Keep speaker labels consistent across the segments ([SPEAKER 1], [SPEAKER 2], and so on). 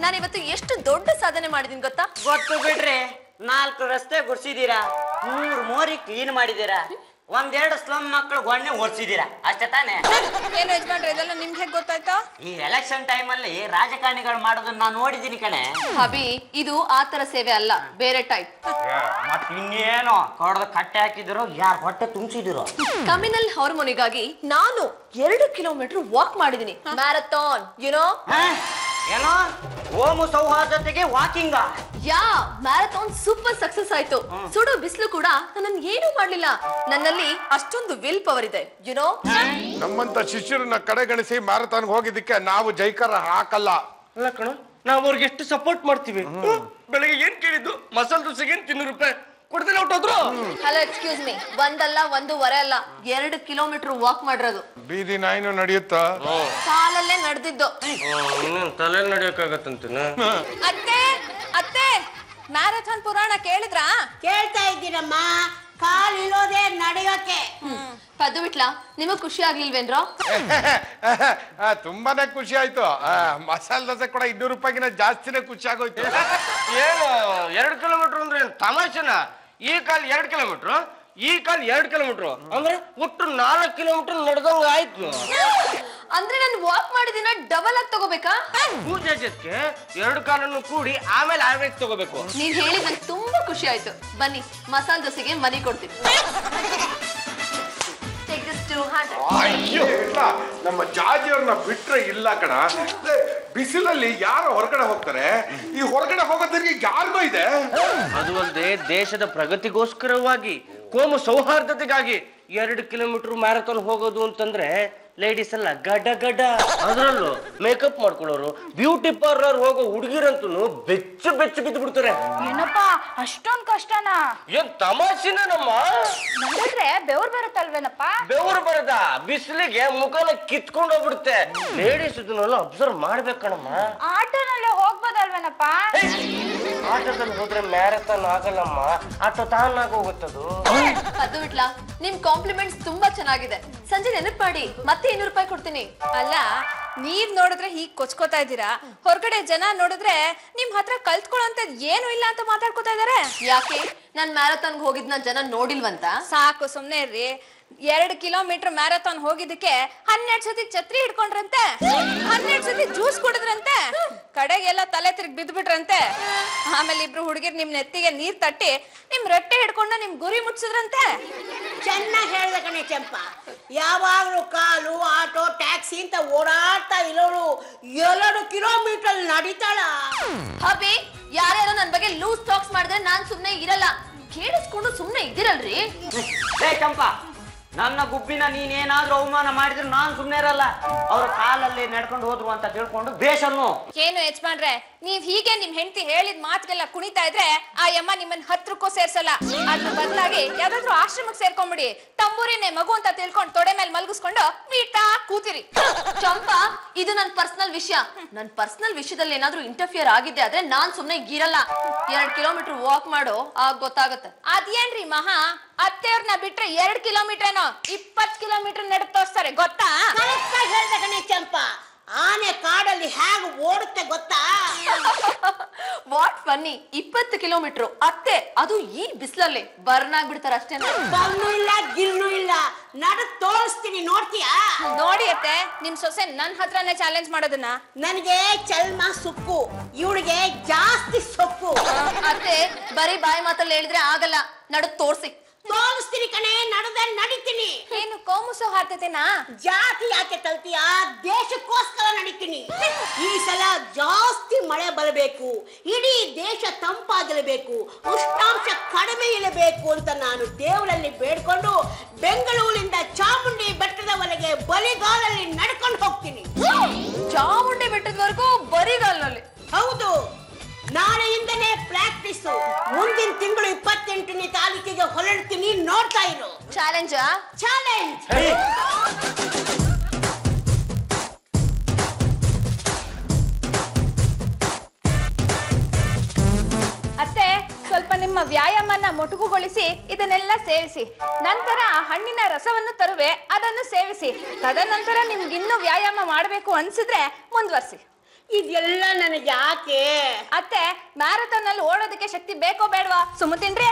[SPEAKER 1] ನಾನು ಇವತ್ತು ಎಷ್ಟು ದೊಡ್ಡ ಸಾಧನೆ ಮಾಡಿದೀನಿ ಗೊತ್ತಾ
[SPEAKER 2] ಗೊತ್ತು ಬಿಡ್ರಿ ನಾಲ್ಕು ರಸ್ತೆ ಗುಡ್ಸಿದೀರಾ ಮೂರ್ ಮೋರಿ ಕ್ಲೀನ್ ಮಾಡಿದೀರಾ ಒಂದೆರಡು ಸ್ಲಮ್ ಮಕ್ಕಳು ಗೊಣ್ಣೆ ಓಡಿಸಿದೀರಾ ಅಷ್ಟೇ ತಾನೇ
[SPEAKER 3] ಏನು ಯಜಮಾನ್ರೆ ಇದೆಲ್ಲ ನಿಮ್ಗೆ ಹೇಗೆ ಗೊತ್ತಾಯ್ತಾ
[SPEAKER 2] ಈ ಎಲೆಕ್ಷನ್ ಟೈಮ್ ಅಲ್ಲಿ ರಾಜಕಾರಣಿಗಳು ಮಾಡೋದನ್ನ ನಾನು ನೋಡಿದೀನಿ ಕಣೆ
[SPEAKER 1] ಹಬಿ ಇದು ಆ ತರ ಸೇವೆ ಅಲ್ಲ ಬೇರೆ ಟೈಪ್
[SPEAKER 2] ಮತ್ ಇನ್ನೇನು ಕೊಡದ ಕಟ್ಟೆ ಹಾಕಿದಿರೋ ಯಾರ ಹೊಟ್ಟೆ ತುಂಬಿಸಿದಿರೋ
[SPEAKER 1] ಕಮ್ಯುನಲ್ ಹಾರ್ಮೋನಿಗಾಗಿ ನಾನು ಎರಡು ಕಿಲೋಮೀಟರ್ ವಾಕ್ ಮಾಡಿದೀನಿ ಮ್ಯಾರಥಾನ್ ಯುನೋ
[SPEAKER 2] ಏನೋ ಓಮು ಸೌಹಾರ್ದತೆಗೆ ವಾಕಿಂಗ
[SPEAKER 1] ಯಾ ಮ್ಯಾರಥಾನ್ ಸೂಪರ್ ಸಕ್ಸಸ್ ಆಯ್ತು ಸುಡು ಬಿಸಿಲು ಕೂಡ ನನ್ನನ್ನು ಏನೂ ಮಾಡ್ಲಿಲ್ಲ ನನ್ನಲ್ಲಿ ಅಷ್ಟೊಂದು ವಿಲ್ ಪವರ್ ಇದೆ ಯುನೋ
[SPEAKER 4] ನಮ್ಮಂತ ಶಿಷ್ಯರನ್ನ ಕಡೆಗಣಿಸಿ ಮ್ಯಾರಥಾನ್ಗೆ ಹೋಗಿದ್ದಕ್ಕೆ ನಾವು ಜೈಕಾರ ಹಾಕಲ್ಲ
[SPEAKER 5] ಅಲ್ಲ ಕಣ ನಾವು ಅವ್ರಿಗೆ ಎಷ್ಟು ಸಪೋರ್ಟ್ ಮಾಡ್ತೀವಿ ಬೆಳಗ್ಗೆ ಏನ್ ಕೇಳಿದ್ದು ಮಸಾಲೆ ದೋಸೆಗೆ ಏನ್ ತಿನ್ನೂರು ರೂಪಾಯಿ ಕೊಡ್ತೇನೆ ಹೊಟ್ಟೋದ್ರು
[SPEAKER 1] ಹಲೋ ಎಕ್ಸ್ಕ್ಯೂಸ್ ಮೀ ಒಂದಲ್ಲ ಒಂದೂವರೆ ಅಲ್ಲ ಎರಡು ಕಿಲೋಮೀಟರ್ ವಾಕ್ ಮಾಡಿರೋದು
[SPEAKER 4] ಬೀದಿ ನಾಯಿನೂ ನಡೆಯುತ್ತಾ
[SPEAKER 1] ಕಾಲಲ್ಲೇ ನಡೆದಿದ್ದು
[SPEAKER 5] ಇನ್ನೇನ್ ತಲೆ ನಡೆಯಕ್ಕಾಗತ್ತಂತೇನ
[SPEAKER 3] ಅತ್ತೆ ಅತ್ತೆ ಮ್ಯಾರಥಾನ್ ಪುರಾಣ ಕೇಳಿದ್ರಾ
[SPEAKER 6] ಕೇಳ್ತಾ ಇದ್ದೀನಮ್ಮ ಕಾಲ್ ಇರೋದೇ ನಡೆಯೋಕೆ
[SPEAKER 1] ಪದ್ದು ಬಿಟ್ಲಾ ನಿಮಗ್ ಖುಷಿ ಆಗ್ಲಿಲ್ವೇನ್ರೋ
[SPEAKER 4] ಆ, ತುಂಬಾನೇ ಖುಷಿ ಆಯ್ತು ಆ, ಮಸಾಲೆ ದೋಸೆ ಕೂಡ ಇನ್ನೂರು ರೂಪಾಯಿಗಿನ ಜಾಸ್ತಿನೇ ಖುಷಿ ಆಗೋಯ್ತು
[SPEAKER 5] ಏನು ಎರಡ್ ಕಿಲೋಮೀಟರ್ ಅಂದ್ರೆ ಏನ್ ತಮಾಷೆನ ಈ ಕಾಲ್ ಎರಡ್ ಕಿಲೋಮೀಟರ್ ಈ ಕಾಲ್ ಎರಡ್ ಕಿಲೋಮೀಟರ್ ಅಂದ್ರೆ ಒಟ್ಟು ನಾಲ್ಕು ಕಿಲೋಮೀಟರ್ ನಡೆದಂಗ ಆಯ್ತು
[SPEAKER 1] ಅಂದ್ರೆ ನಾನು ವಾಕ್ ಮಾಡಿದಿನ ಡಬಲ್ ಆಗಿ ತಗೋಬೇಕಾ
[SPEAKER 5] ಪೂಜೆ ಜೊತೆಗೆ ಎರಡು ಕಾಲನ್ನು ಕೂಡಿ ಆಮೇಲೆ ಆವ್ರೇಜ್ ತಗೋಬೇಕು
[SPEAKER 1] ನೀವ್ ಹೇಳಿದ್ ನಂಗೆ ತುಂಬಾ ಖುಷಿ ಆಯ್ತು ಬನ್ನಿ ಮಸಾಲೆ ದೋಸೆಗೆ ಮನಿ ಕೊಡ್ತೀನಿ Take this 200.
[SPEAKER 4] ಅಯ್ಯೋ ಇಲ್ಲ ನಮ್ಮ ಜಾಜಿಯವ್ರನ್ನ ಬಿಟ್ರೆ ಇಲ್ಲ ಕಣ ಏ, ಬಿಸಿಲಲ್ಲಿ ಯಾರು ಹೊರಗಡೆ ಹೋಗ್ತಾರೆ ಈ ಹೊರಗಡೆ ಹೋಗೋದ್ರಿಗೆ ಯಾರಿಗೋ ಇದೆ
[SPEAKER 5] ಅದು ಅಲ್ಲದೆ ದೇಶದ ಪ್ರಗತಿಗೋಸ್ಕರವಾಗಿ ಕೋಮು ಸೌಹಾರ್ದತೆಗಾಗಿ ಎರಡು ಕಿಲೋಮೀಟರ್ ಮ್ಯಾರಥಾನ್ ಹೋಗೋದು ಅಂತಂದ್ರೆ ಲೇಡೀಸ್ ಎಲ್ಲ ಗಡ ಗಡ ಅದರಲ್ಲೂ ಮೇಕಪ್ ಮಾಡ್ಕೊಳ್ಳೋರು ಬ್ಯೂಟಿ ಪಾರ್ಲರ್ ಹೋಗೋ ಹುಡುಗಿರಂತೂ ಬೆಚ್ಚ ಬೆಚ್ಚ ಬಿದ್ದು ಬಿಡ್ತಾರೆ
[SPEAKER 3] ಏನಪ್ಪ ಅಷ್ಟೊಂದ್ ಕಷ್ಟನಾ
[SPEAKER 5] ಏನ್ ತಮಾಷೆನ ನಮ್ಮ
[SPEAKER 3] ನಡೆದ್ರೆ ಬೆವ್ರು ಬರುತ್ತಲ್ವೇನಪ್ಪ
[SPEAKER 5] ಬೆವರು ಬರದ ಬಿಸಿಲಿಗೆ ಮುಖನ ಕಿತ್ಕೊಂಡು ಹೋಗ್ಬಿಡುತ್ತೆ ಲೇಡೀಸ್ ಇದನ್ನೆಲ್ಲ ಅಬ್ಸರ್ವ್ ಮಾಡ್ಬೇಕಣಮ್ಮ
[SPEAKER 3] ಆಟೋನಲ್ಲೇ ಹೋಗ್ಬೋದಲ್ವೇನಪ್ಪ
[SPEAKER 5] ಆಟೋದಲ್ಲಿ ಹೋದ್ರೆ ಮ್ಯಾರಥಾನ್ ಆಗಲ್ಲಮ್ಮ ಆಟೋ ತಾನಾಗ ಹೋಗುತ್ತದು
[SPEAKER 1] ಪದ್ದು ಬಿಟ್ಲಾ ನಿಮ್ ಕಾಂಪ್ಲಿಮೆಂಟ್ಸ್ ತುಂಬಾ ಚೆನ್ನಾಗಿದೆ ಸಂಜೆ ನೆನಪು ಮಾಡಿ ಮತ್ತೆ ಇನ್ನೂರು ರೂಪಾಯಿ ಕೊಡ್ತೀನಿ
[SPEAKER 3] ಅಲ್ಲ ನೀವ್ ನೋಡಿದ್ರೆ ಹೀಗ್ ಕೊಚ್ಕೋತಾ ಇದ್ದೀರಾ ಹೊರಗಡೆ ಜನ ನೋಡಿದ್ರೆ ನಿಮ್ ಹತ್ರ ಕಲ್ತ್ಕೊಳ್ಳೋಂಥದ್ ಏನು ಇಲ್ಲ ಅಂತ ಮಾತಾಡ್ಕೋತಾ ಇದಾರೆ
[SPEAKER 1] ಯಾಕೆ ನಾನ್ ಮ್ಯಾರಥಾನ್ಗೆ ಹೋಗಿದ್ನ ಜನ ನೋಡಿಲ್ವಂತ
[SPEAKER 3] ಸಾಕು ಸುಮ್ನೆ ಇರ್ರಿ ಎರಡ್ ಕಿಲೋಮೀಟರ್ ಮ್ಯಾರಥಾನ್ ಹೋಗಿದ್ದಕ್ಕೆ ಹನ್ನೆರಡು ಸತಿ ಛತ್ರಿ ಹಿಡ್ಕೊಂಡ್ರಂತೆ ಹನ್ನೆರಡು ಸತಿ ಜ್ಯೂಸ್ ಕುಡಿದ್ರಂತೆ ಕಡೆಗೆಲ್ಲ ತಲೆ ತಿರುಗಿ ಬಿದ್ಬಿಟ್ರಂತೆ ಆಮೇಲೆ ಇಬ್ರು ಹುಡುಗಿರ್ ನಿಮ್ ನೆತ್ತಿಗೆ ನೀರ್ ತಟ್ಟಿ ನಿಮ್ ರೊಟ್ಟೆ ಹಿಡ್ಕೊಂಡು ನಿಮ್ ಗುರಿ ಮುಟ್ಸಿದ್ರಂತೆ
[SPEAKER 6] ಚೆನ್ನಾಗಿ ಹೇಳ್ದೆ ಕಣೆ ಕೆಂಪ ಯಾವಾಗಲೂ ಕಾಲು ಆಟೋ ಟ್ಯಾಕ್ಸಿ ಅಂತ ಓಡಾಡ್ತಾ ಇರೋರು ಎರಡು ಕಿಲೋಮೀಟರ್ ನಡೀತಾಳ
[SPEAKER 1] ಹಬಿ ಯಾರ್ಯಾರೋ ನನ್ ಬಗ್ಗೆ ಲೂಸ್ ಟಾಕ್ಸ್ ಮಾಡಿದ್ರೆ ನಾನ್ ಸುಮ್ನೆ ಇರಲ್ಲ ಕೇಳಿಸ್ಕೊಂಡು ಸುಮ್ನೆ ಇದ್ದೀರಲ್ರಿ
[SPEAKER 2] ಏ ಚಂಪ ನನ್ನ ಗುಬ್ಬಿನ ನೀನೇನಾದ್ರೂ ಅವಮಾನ ಮಾಡಿದ್ರೆ ನಾನ್ ಸುಮ್ನೆ ಇರಲ್ಲ ಅವ್ರ ಕಾಲಲ್ಲಿ ನಡ್ಕೊಂಡು ಹೋದ್ರು ಅಂತ ತಿಳ್ಕೊಂಡು ಬೇಷನ್ನು
[SPEAKER 3] ಏನು ಯಜಮಾನ್ರೆ ನೀವ್ ಹೀಗೆ ನಿಮ್ ಹೆಂಡತಿ ಹೇಳಿದ ಮಾತ್ಗೆಲ್ಲ ಕುಣಿತಾ ಇದ್ರೆ ಆ ಯಮ್ಮ ನಿಮ್ಮನ್ನ ಹತ್ರಕ್ಕೂ ಸೇರ್ಸಲ್ಲ ಅದ್ರ ಬದಲಾಗಿ ಯಾವ್ದಾದ್ರು ಆಶ್ರಮಕ್ಕೆ ಸೇರ್ಕೊಂಬಿಡಿ ತಂಬೂರಿನೇ ಮಗು ಅಂತ ತಿಳ್ಕೊಂಡು ತೊಡೆ ಮೇಲೆ ಮಲ್ಗಿಸ್ಕೊಂಡು ನೀಟಾ ಕೂತಿರಿ
[SPEAKER 1] ಚಂಪಾ ಇದು ನನ್ ಪರ್ಸನಲ್ ವಿಷಯ ನನ್ ಪರ್ಸನಲ್ ವಿಷಯದಲ್ಲಿ ಏನಾದ್ರೂ ಇಂಟರ್ಫಿಯರ್ ಆಗಿದ್ದೆ ಆದ್ರೆ ನಾನ್ ಸುಮ್ನೆ ಇರಲ್ಲ ಎರಡ್ ಕಿಲೋಮೀಟರ್ ವಾಕ್ ಮಾಡೋ ಆಗ ಗೊತ್ತಾಗತ್ತೆ
[SPEAKER 3] ಅದೇನ್ರಿ ಮಹಾ ಅತ್ತೆಯವ್ರನ್ನ ಬಿಟ್ರೆ ಎರಡ್ ಕಿಲೋಮೀಟರ್ ಏನೋ ಇಪ್ಪತ್ ಕಿಲೋಮೀಟರ್ ನಡೆ ತೋರಿಸ್ತಾರೆ ಗೊತ್ತಾ
[SPEAKER 6] ಕರೆಕ್ಟಾಗಿ ಹೇಳ್ದೆ ಕಣೆ ಕೆಂಪ ಆನೆ ಕಾಡಲ್ಲಿ ಹೇಗೆ ಓಡುತ್ತೆ ಗೊತ್ತಾ
[SPEAKER 1] ವಾಟ್ ಫನ್ನಿ ಇಪ್ಪತ್ತು ಕಿಲೋಮೀಟರ್ ಅತ್ತೆ ಅದು ಈ ಬಿಸಿಲಲ್ಲಿ ಬರ್ನ್ ಆಗ್ಬಿಡ್ತಾರ ಅಷ್ಟೇನಾ
[SPEAKER 6] ಬಣ್ಣು ಇಲ್ಲ ಗಿರ್ನು ಇಲ್ಲ ನಡು ತೋರಿಸ್ತೀನಿ ನೋಡ್ತೀಯಾ
[SPEAKER 3] ನೋಡಿ ಅತ್ತೆ ನಿಮ್ ಸೊಸೆ ನನ್ ಹತ್ರನೇ ಚಾಲೆಂಜ್ ಮಾಡೋದನ್ನ
[SPEAKER 6] ನನಗೆ ಚಲ್ಮ ಸುಕ್ಕು ಇವಳಿಗೆ ಜಾಸ್ತಿ ಸೊಕ್ಕು
[SPEAKER 1] ಅತ್ತೆ ಬರೀ ಬಾಯಿ ಮಾತಲ್ಲಿ ಹೇಳಿದ್ರೆ ಆಗಲ್ಲ ನಡು ತೋರ್ಸಿ
[SPEAKER 6] ತೋರಿಸ್ತೀನಿ ಕಣೆ ನಡೆದ ನಡಿತೀನಿ
[SPEAKER 3] ಏನು ಕೋಮು ಸೌಹಾರ್ದತೆನಾ
[SPEAKER 6] ಜಾತಿ ಯಾಕೆ ತಲ್ತೀಯ ದೇಶಕ್ಕೋಸ್ಕರ ನಡಿತೀನಿ ಈ ಸಲ ಜಾಸ್ತಿ ಮಳೆ ಬರಬೇಕು ಇಡೀ ದೇಶ ತಂಪಾಗಿರಬೇಕು ಉಷ್ಣಾಂಶ ಕಡಿಮೆ ಇರಬೇಕು ಅಂತ ನಾನು ದೇವರಲ್ಲಿ ಬೇಡ್ಕೊಂಡು ಬೆಂಗಳೂರಿನಿಂದ ಚಾಮುಂಡಿ ಬೆಟ್ಟದವರೆಗೆ ಬಲಿಗಾಲಲ್ಲಿ ನಡ್ಕೊಂಡು ಹೋಗ್ತೀನಿ
[SPEAKER 1] ಚಾಮುಂಡಿ ಬೆಟ್ಟದವರೆಗೂ ಬರಿಗಾಲ್ನಲ್ಲಿ
[SPEAKER 6] ಹೌದು ನಾಳೆಯಿಂದನೇ ಪ್ರಾಕ್ಟೀಸ್ ಮುಂದಿನ ತಿಂಗಳು ಇಪ್ಪತ್ತೆಂಟನೇ ತಾರೀಕಿಗೆ ಹೊರಡ್ತೀನಿ ನೋಡ್ತಾ ಇರು
[SPEAKER 1] ಚಾಲೆಂಜ್
[SPEAKER 6] ಚಾಲೆಂಜ್
[SPEAKER 3] ಅತ್ತೆ ಸ್ವಲ್ಪ ನಿಮ್ಮ ವ್ಯಾಯಾಮನ ಮೊಟಕುಗೊಳಿಸಿ ಇದನ್ನೆಲ್ಲ ಸೇವಿಸಿ ನಂತರ ಹಣ್ಣಿನ ರಸವನ್ನು ತರುವೆ ಅದನ್ನು ಸೇವಿಸಿ ತದನಂತರ ನಿಮ್ಗೆ ಇನ್ನೂ ವ್ಯಾಯಾಮ ಮಾಡಬೇಕು ಅನ್ಸಿದ್ರೆ ಮುಂದುವರಿಸಿ
[SPEAKER 6] ಇದೆಲ್ಲ ನನಗೆ ಯಾಕೆ
[SPEAKER 3] ಅತ್ತೆ ಮ್ಯಾರಥಾನ್ ಅಲ್ಲಿ ಓಡೋದಕ್ಕೆ ಶಕ್ತಿ ಬೇಕೋ ಬೇಡವಾ ಸುಮ್ಮ ತಿನ್ರಿ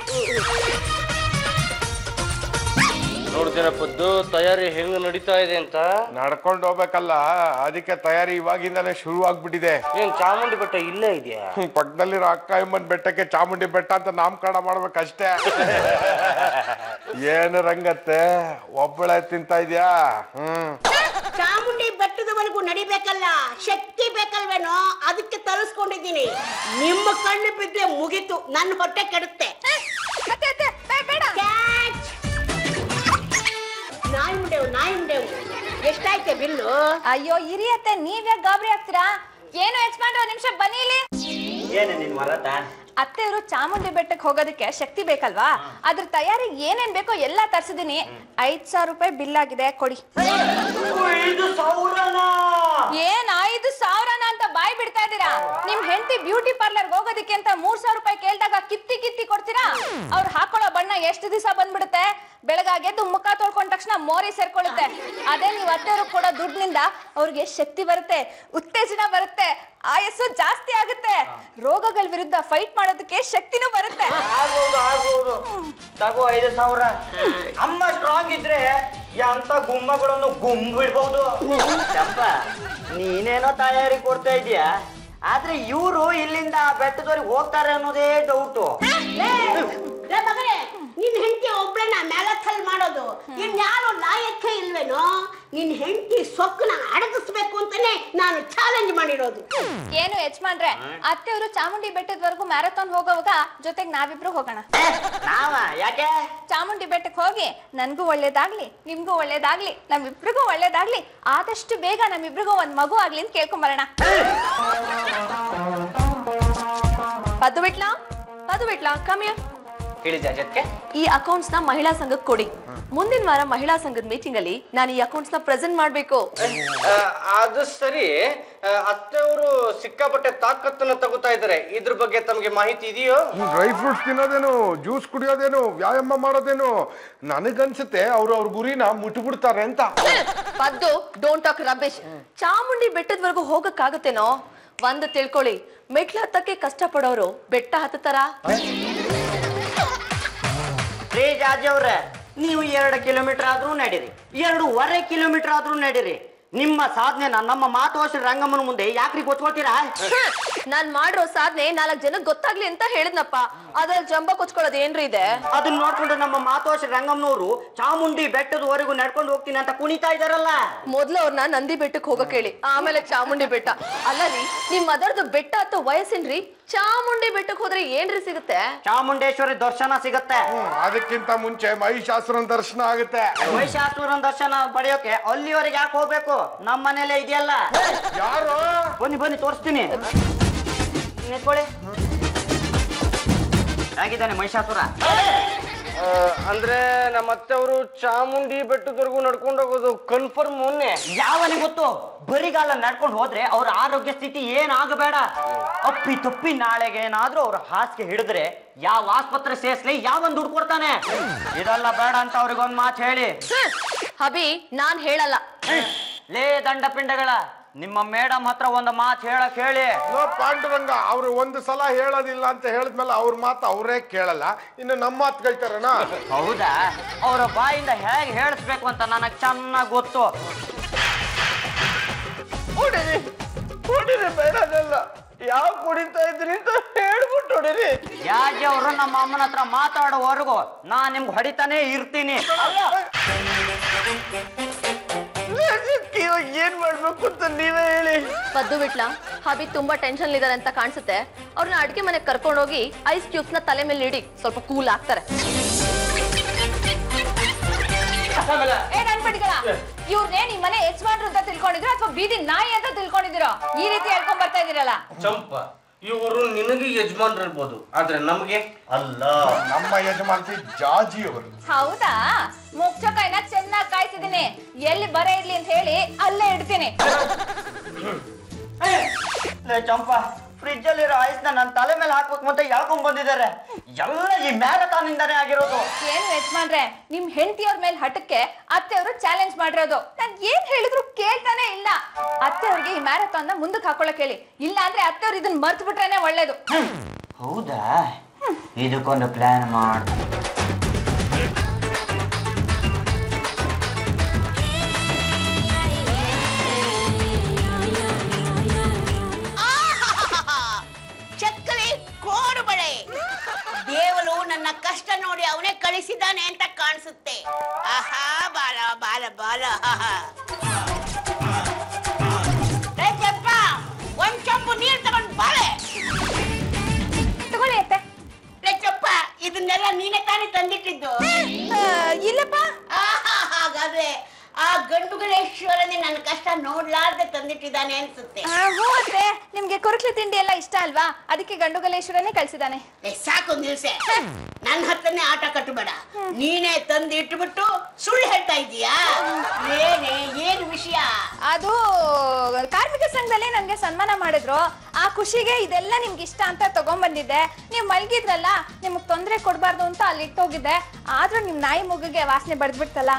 [SPEAKER 5] ನೋಡ್ತೀರ ಪದ್ದು ತಯಾರಿ ಹೆಂಗ್ ನಡೀತಾ ಇದೆ ಅಂತ
[SPEAKER 4] ನಡ್ಕೊಂಡು ಹೋಗ್ಬೇಕಲ್ಲ ಅದಕ್ಕೆ ತಯಾರಿ ಇವಾಗಿಂದಾನೇ ಶುರು ಆಗ್ಬಿಟ್ಟಿದೆ
[SPEAKER 5] ಏನ್ ಚಾಮುಂಡಿ ಬೆಟ್ಟ ಇಲ್ಲೇ ಇದೆಯಾ
[SPEAKER 4] ಹ್ಮ್, ಪಕ್ಕದಲ್ಲಿರೋ ಅಕ್ಕ ಎಮ್ಮನ್ ಬೆಟ್ಟಕ್ಕೆ ಚಾಮುಂಡಿ ಬೆಟ್ಟ ಅಂತ ನಾಮಕರಣ ಮಾಡ್ಬೇಕಷ್ಟೇ ಏನು ರಂಗತ್ತೆ ಒಬ್ಬಳೆ ತಿಂತ ಇದ್ಯಾ ಹ್ಮ್
[SPEAKER 6] ಚಾಮುಂಡಿ ಬೆಟ್ಟದವರೆಗೂ ನಡಿಬೇಕಲ್ಲ ಶಕ್ತಿ ಬೇಕಲ್ವೇನೋ ಅದಕ್ಕೆ ತರಿಸ್ಕೊಂಡಿದ್ದೀನಿ ನಿಮ್ಮ ಕಣ್ಣು ಬಿದ್ರೆ ಮುಗೀತು ನನ್ನ ಹೊಟ್ಟೆ ಕೆಡುತ್ತೆ
[SPEAKER 3] ಅತ್ತೆ ಅತ್ತೆ ಬೇ- ಬೇಡ
[SPEAKER 6] ಕ್ಯಾಚ್ ನಾಯಿ ಮುಂಡೆವು ನಾಯಿ ಮುಂಡೆವು ಎಷ್ಟಾಯ್ತೆ ಬಿಲ್ಲು
[SPEAKER 3] ಅಯ್ಯೋ ಇರಿ ಅತ್ತೆ ನೀವ್ಯಾಕೆ ಗಾಬರಿ ಆಗ್ತೀರಾ ಏನು ಯಜಮಾನ್ರೆ ಒಂದ್ ನಿಮಿಷ ಬನ್ನಿ ಇಲ್ಲಿ
[SPEAKER 2] ಏನು ನಿನ್ ಮರತ
[SPEAKER 3] ಅತ್ತೆಯವರು ಚಾಮುಂಡಿ ಬೆಟ್ಟಕ್ಕೆ ಹೋಗೋದಕ್ಕೆ ಶಕ್ತಿ ಬೇಕಲ್ವಾ ಅದ್ರ ತಯಾರಿಗೆ ಏನೇನ್ ಬೇಕೋ ಎಲ್ಲಾ ತರ್ಸಿದೀನಿ ಐದ್ ಸಾವಿರ ರೂಪಾಯಿ ಬಿಲ್ ಆಗಿದೆ ಕೊಡಿ
[SPEAKER 2] ಇದು ಸಾವಿರನಾ
[SPEAKER 3] ಏನ್ ಐದು ಸಾವಿರನ ಅಂತ ಬಾಯ್ ಬಿಡ್ತಾ ಇದ್ದೀರಾ ನಿಮ್ ಹೆಂಡತಿ ಬ್ಯೂಟಿ ಪಾರ್ಲರ್ ಹೋಗೋದಕ್ಕೆ ಅಂತ ಮೂರ್ ಸಾವಿರ ರೂಪಾಯಿ ಕೇಳ್ದಾಗ ಕಿತ್ತಿ ಕಿತ್ತಿ ಕೊಡ್ತೀರಾ ಅವ್ರು ಹಾಕೊಳ್ಳೋ ಬಣ್ಣ ಎಷ್ಟು ದಿವಸ ಬಂದ್ಬಿಡುತ್ತೆ ಬೆಳಗಾಗೆದ್ದು ಮುಖ ತೊಳ್ಕೊಂಡ ತಕ್ಷಣ ಮೋರಿ ಸೇರ್ಕೊಳ್ಳುತ್ತೆ ಅದೇ ನೀವು ಅತ್ತೆಯವರು ಕೊಡೋ ದುಡ್ಡಿನಿಂದ ಅವ್ರಿಗೆ ಶಕ್ತಿ ಬರುತ್ತೆ ಉತ್ತೇಜನ ಬರುತ್ತೆ ಆಯಸ್ಸು ಜಾಸ್ತಿ ಆಗುತ್ತೆ ರೋಗಗಳ ವಿರುದ್ಧ ಫೈಟ್ ಮಾಡೋದಕ್ಕೆ ಶಕ್ತಿನೂ ಬರುತ್ತೆ
[SPEAKER 2] ಆಗ್ಬೋದು ಆಗ್ಬೋದು ತಗೋ ಐದು ಸಾವಿರ ಅಮ್ಮ ಸ್ಟ್ರಾಂಗ್ ಇದ್ರೆ ಎಂತ ಗುಮ್ಮಗಳನ್ನು ಗುಮ್ ಬಿಡ್ಬಹುದು ಚಂಪ ನೀನೇನೋ ತಯಾರಿ ಕೊಡ್ತಾ ಇದೀಯಾ ಆದ್ರೆ ಇವರು ಇಲ್ಲಿಂದ ಆ ಬೆಟ್ಟದವರೆಗೆ ಹೋಗ್ತಾರೆ ಅನ್ನೋದೇ ಡೌಟು
[SPEAKER 6] ಲೇ, ಲೇ ಮಗನೇ ನಿನ್ ಹೆಂಡತಿ ಒಬ್ಳನ್ನ ಮ್ಯಾಲಥಲ್ ಮಾಡೋದು ಇನ್ಯಾರು ಲಾಯಕ್ಕೆ ಇಲ್ವೇನೋ ನಿನ್ ಹೆಂಡತಿ ಸೊಕ್ಕನ ಅಡಗಿಸ್ಬೇಕು ಅಂತಾನೆ ನಾನು ಚಾಲೆಂಜ್ ಮಾಡಿರೋದು
[SPEAKER 3] ಏನು ಯಜಮಾನ್ರೆ ಅತ್ತೆಯವರು ಚಾಮುಂಡಿ ಬೆಟ್ಟದವರೆಗೂ ಮ್ಯಾರಥಾನ್ ಹೋಗೋವಾಗ ಜೊತೆಗೆ ನಾವಿಬ್ರು ಹೋಗೋಣ
[SPEAKER 2] ನಾವ ಯಾಕೆ
[SPEAKER 3] ಚಾಮುಂಡಿ ಬೆಟ್ಟಕ್ಕೆ ಹೋಗಿ ನನ್ಗೂ ಒಳ್ಳೇದಾಗ್ಲಿ ನಿಮ್ಗೂ ಒಳ್ಳೇದಾಗ್ಲಿ ನಮ್ಮಿಬ್ರಿಗೂ ಒಳ್ಳೇದಾಗ್ಲಿ ಆದಷ್ಟು ಬೇಗ ನಮ್ಮಿಬ್ರಿಗೂ ಒಂದ್ ಮಗು ಆಗ್ಲಿ ಅಂತ ಕೇಳ್ಕೊಂಬರೋಣ
[SPEAKER 1] ಪದ್ದು ಬಿಟ್ಲಾ ಪದ್ದು ಬಿಟ್ಲಾ ಕಮ್ಯ
[SPEAKER 5] ಹೇಳಿದ ಜೊತೆ
[SPEAKER 1] ಈ ಅಕೌಂಟ್ಸ್ ನ ಮಹಿಳಾ ಸಂಘಕ್ಕೆ ಕೊಡಿ ಮುಂದಿನ ವಾರ ಮಹಿಳಾ ಸಂಘದ ಮೀಟಿಂಗ್ ಅಲ್ಲಿ ನಾನು ಈ ಅಕೌಂಟ್ಸ್ ನ ಪ್ರೆಸೆಂಟ್ ಮಾಡ್ಬೇಕು
[SPEAKER 5] ಅದು ಸರಿ ಅತ್ತೆಯವರು ಸಿಕ್ಕಾಪಟ್ಟೆ ತಾಕತ್ತನ್ನ ತಗೋತಾ ಇದ್ದಾರೆ ಇದ್ರ ಬಗ್ಗೆ ತಮಗೆ ಮಾಹಿತಿ ಇದೆಯೋ
[SPEAKER 4] ಡ್ರೈ ಫ್ರೂಟ್ಸ್ ತಿನ್ನೋದೇನು ಜ್ಯೂಸ್ ಕುಡಿಯೋದೇನು ವ್ಯಾಯಾಮ ಮಾಡೋದೇನು ನನಗನ್ಸುತ್ತೆ ಅವ್ರು ಅವ್ರ ಗುರಿನ ಮುಟ್ಬಿಡ್ತಾರೆ ಅಂತ
[SPEAKER 1] ಪದ್ದು ಡೋಂಟ್ ಟಾಕ್ ರಬೇಶ್ ಚಾಮುಂಡಿ ಬೆಟ್ಟದವರೆಗೂ ಹೋಗಕ್ಕಾಗತ್ತೇನೋ ಒಂದು ತಿಳ್ಕೊಳ್ಳಿ ಮೆಟ್ಲು ಹತ್ತಕ್ಕೆ ಕಷ್ಟ ಪಡೋರು ಬೆಟ್ಟ ಹತ್ತತಾರ
[SPEAKER 2] ರೀ ಜಾಜಿ ಅವ್ರೆ ನೀವು ಎರಡು ಕಿಲೋಮೀಟರ್ ಆದ್ರೂ ನಡೀರಿ ಎರಡೂವರೆ ಕಿಲೋಮೀಟರ್ ಆದ್ರೂ ನಡೀರಿ ನಿಮ್ಮ ಸಾಧನೆನ ನಮ್ಮ ಮಾತೋಶ್ರೀ ರಂಗಮ್ಮನ ಮುಂದೆ ಯಾಕ್ರಿ ಗೊತ್ಕೊಳ್ತೀರಾ
[SPEAKER 1] ನಾನ್ ಮಾಡಿರೋ ಸಾಧನೆ ನಾಲ್ಕ್ ಜನಕ್ಕೆ ಗೊತ್ತಾಗ್ಲಿ ಅಂತ ಹೇಳಿದ್ನಪ್ಪ ಅದ್ರಲ್ಲಿ ಜಂಬ ಕೊಚ್ಕೊಳ್ಳೋದು ಏನ್ರಿ ಇದೆ
[SPEAKER 2] ಅದನ್ನ ನೋಡ್ಕೊಂಡು ನಮ್ಮ ಮಾತೋಶ್ರೀ ರಂಗಮ್ಮನವರು ಚಾಮುಂಡಿ ಬೆಟ್ಟದವರೆಗೂ ನಡ್ಕೊಂಡು ಹೋಗ್ತೀನಿ ಅಂತ ಕುಣಿತಾ ಇದಾರಲ್ಲ
[SPEAKER 1] ಮೊದ್ಲು ಅವ್ರನ್ನ ನಂದಿ ಬೆಟ್ಟಕ್ಕೆ ಹೋಗಕ್ ಹೇಳಿ ಆಮೇಲೆ ಚಾಮುಂಡಿ ಬೆಟ್ಟ ಅಲ್ಲ ರೀ ನಿಮ್ ಮದರ್ದು ಬೆಟ್ಟ ಹತ್ತೋ ವಯಸ್ಸೇನ್ರಿ ಚಾಮುಂಡಿ ಬೆಟ್ಟಕ್ಕೆ ಹೋದ್ರೆ ಏನ್ರಿ ಸಿಗುತ್ತೆ
[SPEAKER 2] ಚಾಮುಂಡೇಶ್ವರಿ ದರ್ಶನ ಸಿಗತ್ತೆ
[SPEAKER 4] ಹ್ಮ್, ಅದಕ್ಕಿಂತ ಮುಂಚೆ ಮಹಿಷಾಸುರನ ದರ್ಶನ ಆಗುತ್ತೆ
[SPEAKER 2] ಮಹಿಷಾಸುರನ ದರ್ಶನ ಪಡೆಯೋಕೆ ಅಲ್ಲಿವರೆಗೆ ಯಾಕೆ ಹೋಗ್ಬೇಕು ನಮ್ಮ ಮನೇಲೆ ಇದೆಯಲ್ಲ
[SPEAKER 4] ಯಾರು
[SPEAKER 2] ಬನ್ನಿ ಬನ್ನಿ ತೋರಿಸ್ತೀನಿ ನಿಂತ್ಕೊಳ್ಳಿ ಹೇಗಿದ್ದಾನೆ ಮಹಿಷಾಸುರ
[SPEAKER 5] ಆ, ಅಂದ್ರೆ ನಮ್ಮ ಅತ್ತೆಯವರು ಚಾಮುಂಡಿ ಬೆಟ್ಟದವರೆಗೂ ನಡ್ಕೊಂಡು ಹೋಗೋದು ಕನ್ಫರ್ಮ್ ಮೊನ್ನೆ
[SPEAKER 2] ಯಾವನಿಗೆ ಗೊತ್ತು ಬರಿಗಾಲ ನಡ್ಕೊಂಡು ಹೋದ್ರೆ ಅವ್ರ ಆರೋಗ್ಯ ಸ್ಥಿತಿ ಏನಾಗಬೇಡ ಅಪ್ಪಿ ತಪ್ಪಿ ನಾಳೆಗೆ ಏನಾದ್ರೂ ಅವ್ರ ಹಾಸಿಗೆ ಹಿಡಿದ್ರೆ ಯಾವ ಆಸ್ಪತ್ರೆ ಸೇರ್ಸ್ಲಿ ಯಾವನ್ ದುಡ್ಡು ಕೊಡ್ತಾನೆ ಇದೆಲ್ಲ ಬೇಡ ಅಂತ ಅವ್ರಿಗೊಂದ್ ಮಾತು ಹೇಳಿ
[SPEAKER 1] ಹ್ಮ್. ಹಬಿ ನಾನ್ ಹೇಳಲ್ಲ
[SPEAKER 2] ಲೇ ದಂಡ ಪಿಂಡಗಳ ನಿಮ್ಮ ಮೇಡಮ್ ಹತ್ರ ಒಂದು ಮಾತು ಹೇಳಕ್ ಹೇಳಿ
[SPEAKER 4] ನೋ ಪಾಂಡುರಂಗ ಅವ್ರು ಒಂದು ಸಲ ಹೇಳೋದಿಲ್ಲ ಅಂತ ಹೇಳಿದ್ಮೇಲೆ ಅವ್ರ ಮಾತು ಅವರೇ ಕೇಳಲ್ಲ ಇನ್ನು ನಮ್ಮ ಮಾತು ಕೇಳ್ತಾರಣ
[SPEAKER 2] ಹೌದಾ ಅವ್ರ ಬಾಯಿಂದ ಹೇಗೆ ಹೇಳಿಸ್ಬೇಕು ಅಂತ ನನಗ್ ಚೆನ್ನಾಗ್ ಗೊತ್ತು
[SPEAKER 5] ಹೊಡಿರಿ ಹೊಡಿರಿ ಬೇಡದಲ್ಲ ಯಾವ ಕುಡಿತಾ ಇದ್ರಿ ಅಂತ ಹೇಳ್ಬಿಟ್ಟು ಹೊಡಿರಿ
[SPEAKER 2] ಯಾಕೆ ಅವರು ನಮ್ಮ ಅಮ್ಮನ ಹತ್ರ ಮಾತಾಡೋವರೆಗೂ ನಾ ನಿಮ್ಗೆ ಹೊಡಿತಾನೆ ಇರ್ತೀನಿ
[SPEAKER 5] ಇವಾಗ ಏನ್ ಮಾಡ್ಬೇಕು ಅಂತ ನೀವೇ ಹೇಳಿ
[SPEAKER 1] ಪದ್ದು ಬಿಟ್ಲ ಹಬಿ ತುಂಬಾ ಟೆನ್ಷನ್ ಇದಾರೆ ಅಂತ ಕಾಣಿಸುತ್ತೆ ಅವ್ರನ್ನ ಅಡ್ಗೆ ಮನೆಗೆ ಕರ್ಕೊಂಡೋಗಿ ಐಸ್ ಕ್ಯೂಬ್ಸ್ ನ ತಲೆ ಮೇಲೆ ಇಡಿ ಸ್ವಲ್ಪ ಕೂಲ್ ಆಗ್ತಾರೆ
[SPEAKER 3] ಏ ನನ್ಪಡಿಗಳ ಇವ್ರನ್ನೇ ನಿಮ್ ಮನೆ ಯಜಮಾನ್ರು ಅಂತ ತಿಳ್ಕೊಂಡಿದ್ರು ಅಥವಾ ಬೀದಿ ನಾಯಿ ಅಂತ ತಿಳ್ಕೊಂಡಿದಿರೋ ಈ ರೀತಿ ಹೇಳ್ಕೊಂಡ್ ಬರ್ತಾ ಇದೀರಲ್ಲ
[SPEAKER 5] ಚಂಪ ಇವರು ನಿನಗೆ ಯಜಮಾನ್ರಿರ್ಬೋದು ಆದ್ರೆ ನಮಗೆ
[SPEAKER 2] ಅಲ್ಲ
[SPEAKER 4] ನಮ್ಮ ಯಜಮಾನ್ತಿ ಜಾಜಿ ಅವರು
[SPEAKER 3] ಹೌದಾ ಮುಗ್ಚಕಾಯಿನ ಚೆನ್ನಾಗಿ ಕಾಯ್ತಿದ್ದೀನಿ ಎಲ್ಲಿ ಬರ ಇರ್ಲಿ ಅಂತ ಹೇಳಿ ಅಲ್ಲೇ ಇಡ್ತೀನಿ
[SPEAKER 2] ಲೇ ಚಂಪ ಫ್ರಿಜ್ ಅಲ್ಲಿರೋ ಐಸ್ ನ ನನ್ನ ತಲೆ ಮೇಲೆ ಹಾಕ್ಬೇಕು ಅಂತ ಎಳ್ಕೊಂಡ್ ಬಂದಿದ್ದಾರೆ ಎಲ್ಲ ಈ ಮ್ಯಾರಥಾನ್ ಇಂದಾನೇ ಆಗಿರೋದು
[SPEAKER 3] ಏನು ಯಜಮಾನ್ರೆ ನಿಮ್ ಹೆಂಡತಿಯವ್ರ ಮೇಲೆ ಹಠಕ್ಕೆ ಅತ್ತೆಯವರು ಚಾಲೆಂಜ್ ಮಾಡಿರೋದು ನಾನ್ ಏನ್ ಹೇಳಿದ್ರು ಕೇಳ್ತಾನೆ ಇಲ್ಲ ಅತ್ತೆಯವ್ರಿಗೆ ಈ ಮ್ಯಾರಥಾನ್ ನ ಮುಂದಕ್ಕೆ ಹಾಕೊಳಕ್ ಹೇಳಿ ಇಲ್ಲ ಅಂದ್ರೆ ಅತ್ತೆಯವ್ರು ಇದನ್ನ ಮರ್ತು ಬಿಟ್ರೇನೆ ಒಳ್ಳೇದು
[SPEAKER 2] ಹೌದಾ ಇದಕ್ಕೊಂದು ಪ್ಲಾನ್ ಮಾಡ
[SPEAKER 6] ಚಕ್ಕಲಿ ಕೋಡು ಬಳೆ ದೇವರು ನನ್ನ ಕಷ್ಟ ನೋಡಿ ಅವನೇ ಕಳಿಸಿದ್ದಾನೆ ಅಂತ ಕಾಣಿಸುತ್ತೆ ಆಹಾ ಬಾಲ ಬಾಲ ಬಾಲ ಆಹಾ. ಏ ಕೆಂಪ, ಒಂದ್ ಚಂಬು ನೀರ್ ತಗೊಂಡ್ ಬಾಳೆ
[SPEAKER 3] ತಗೊಳ್ಳಿ ಅತ್ತೆ
[SPEAKER 6] ಲೇ ಕೆಂಪ, ಇದನ್ನೆಲ್ಲ ನೀನೇ ತಾನೇ ತಂದಿಟ್ಟಿದ್ದು
[SPEAKER 3] ಆ, ಇಲ್ಲಪ್ಪ
[SPEAKER 6] ಆಹಾ, ಹಾಗಾದ್ರೆ ಆ ಗಂಡುಗಳೇಶ್ವರನೇ ನನ್ನ ಕಷ್ಟ ನೋಡ್ಲಾರ್ದೆ ತಂದಿಟ್ಟಿದ್ದಾನೆ ಅನ್ಸುತ್ತೆ
[SPEAKER 3] ಆ, ಹ್ಞೂ ಅತ್ತೆ ನಿಮ್ಗೆ ಕೊರಕ್ಲಿ ತಿಂಡಿ ಎಲ್ಲ ಇಷ್ಟ ಅಲ್ವಾ ಅದಕ್ಕೆ ಗಂಡುಗಲೇಶ್ವರನೇ ಕಳ್ಸಿದಾನೆ
[SPEAKER 6] ಏ, ಸಾಕು ನಿಲ್ಸೆ ನನ್ನ ಹತ್ತನೇ ಆಟ ಕಟ್ಟಬೇಡ ನೀನೇ ತಂದು ಇಟ್ಬಿಟ್ಟು ಸುಳ್ಳು ಹೇಳ್ತಾ ಇದೀಯಾ ಏನೇ ಏನು ವಿಷಯ
[SPEAKER 3] ಅದು ಕಾರ್ಮಿಕ ಸಂಘದಲ್ಲಿ ನನ್ಗೆ ಸನ್ಮಾನ ಮಾಡಿದ್ರು ಆ ಖುಷಿಗೆ ಇದೆಲ್ಲ ನಿಮ್ಗೆ ಇಷ್ಟ ಅಂತ ತಗೊಂಡ್ಬಂದಿದ್ದೆ ನೀವು ಮಲ್ಗಿದ್ರಲ್ಲ ನಿಮಗ್ ತೊಂದರೆ ಕೊಡ್ಬಾರ್ದು ಅಂತ ಅಲ್ಲಿ ಇಟ್ಟೋಗಿದ್ದೆ ಆದ್ರೂ ನಿಮ್ ನಾಯಿ ಮುಗಿಗೆ ವಾಸನೆ ಬಡ್ದ್ಬಿಡ್ತಲ್ಲ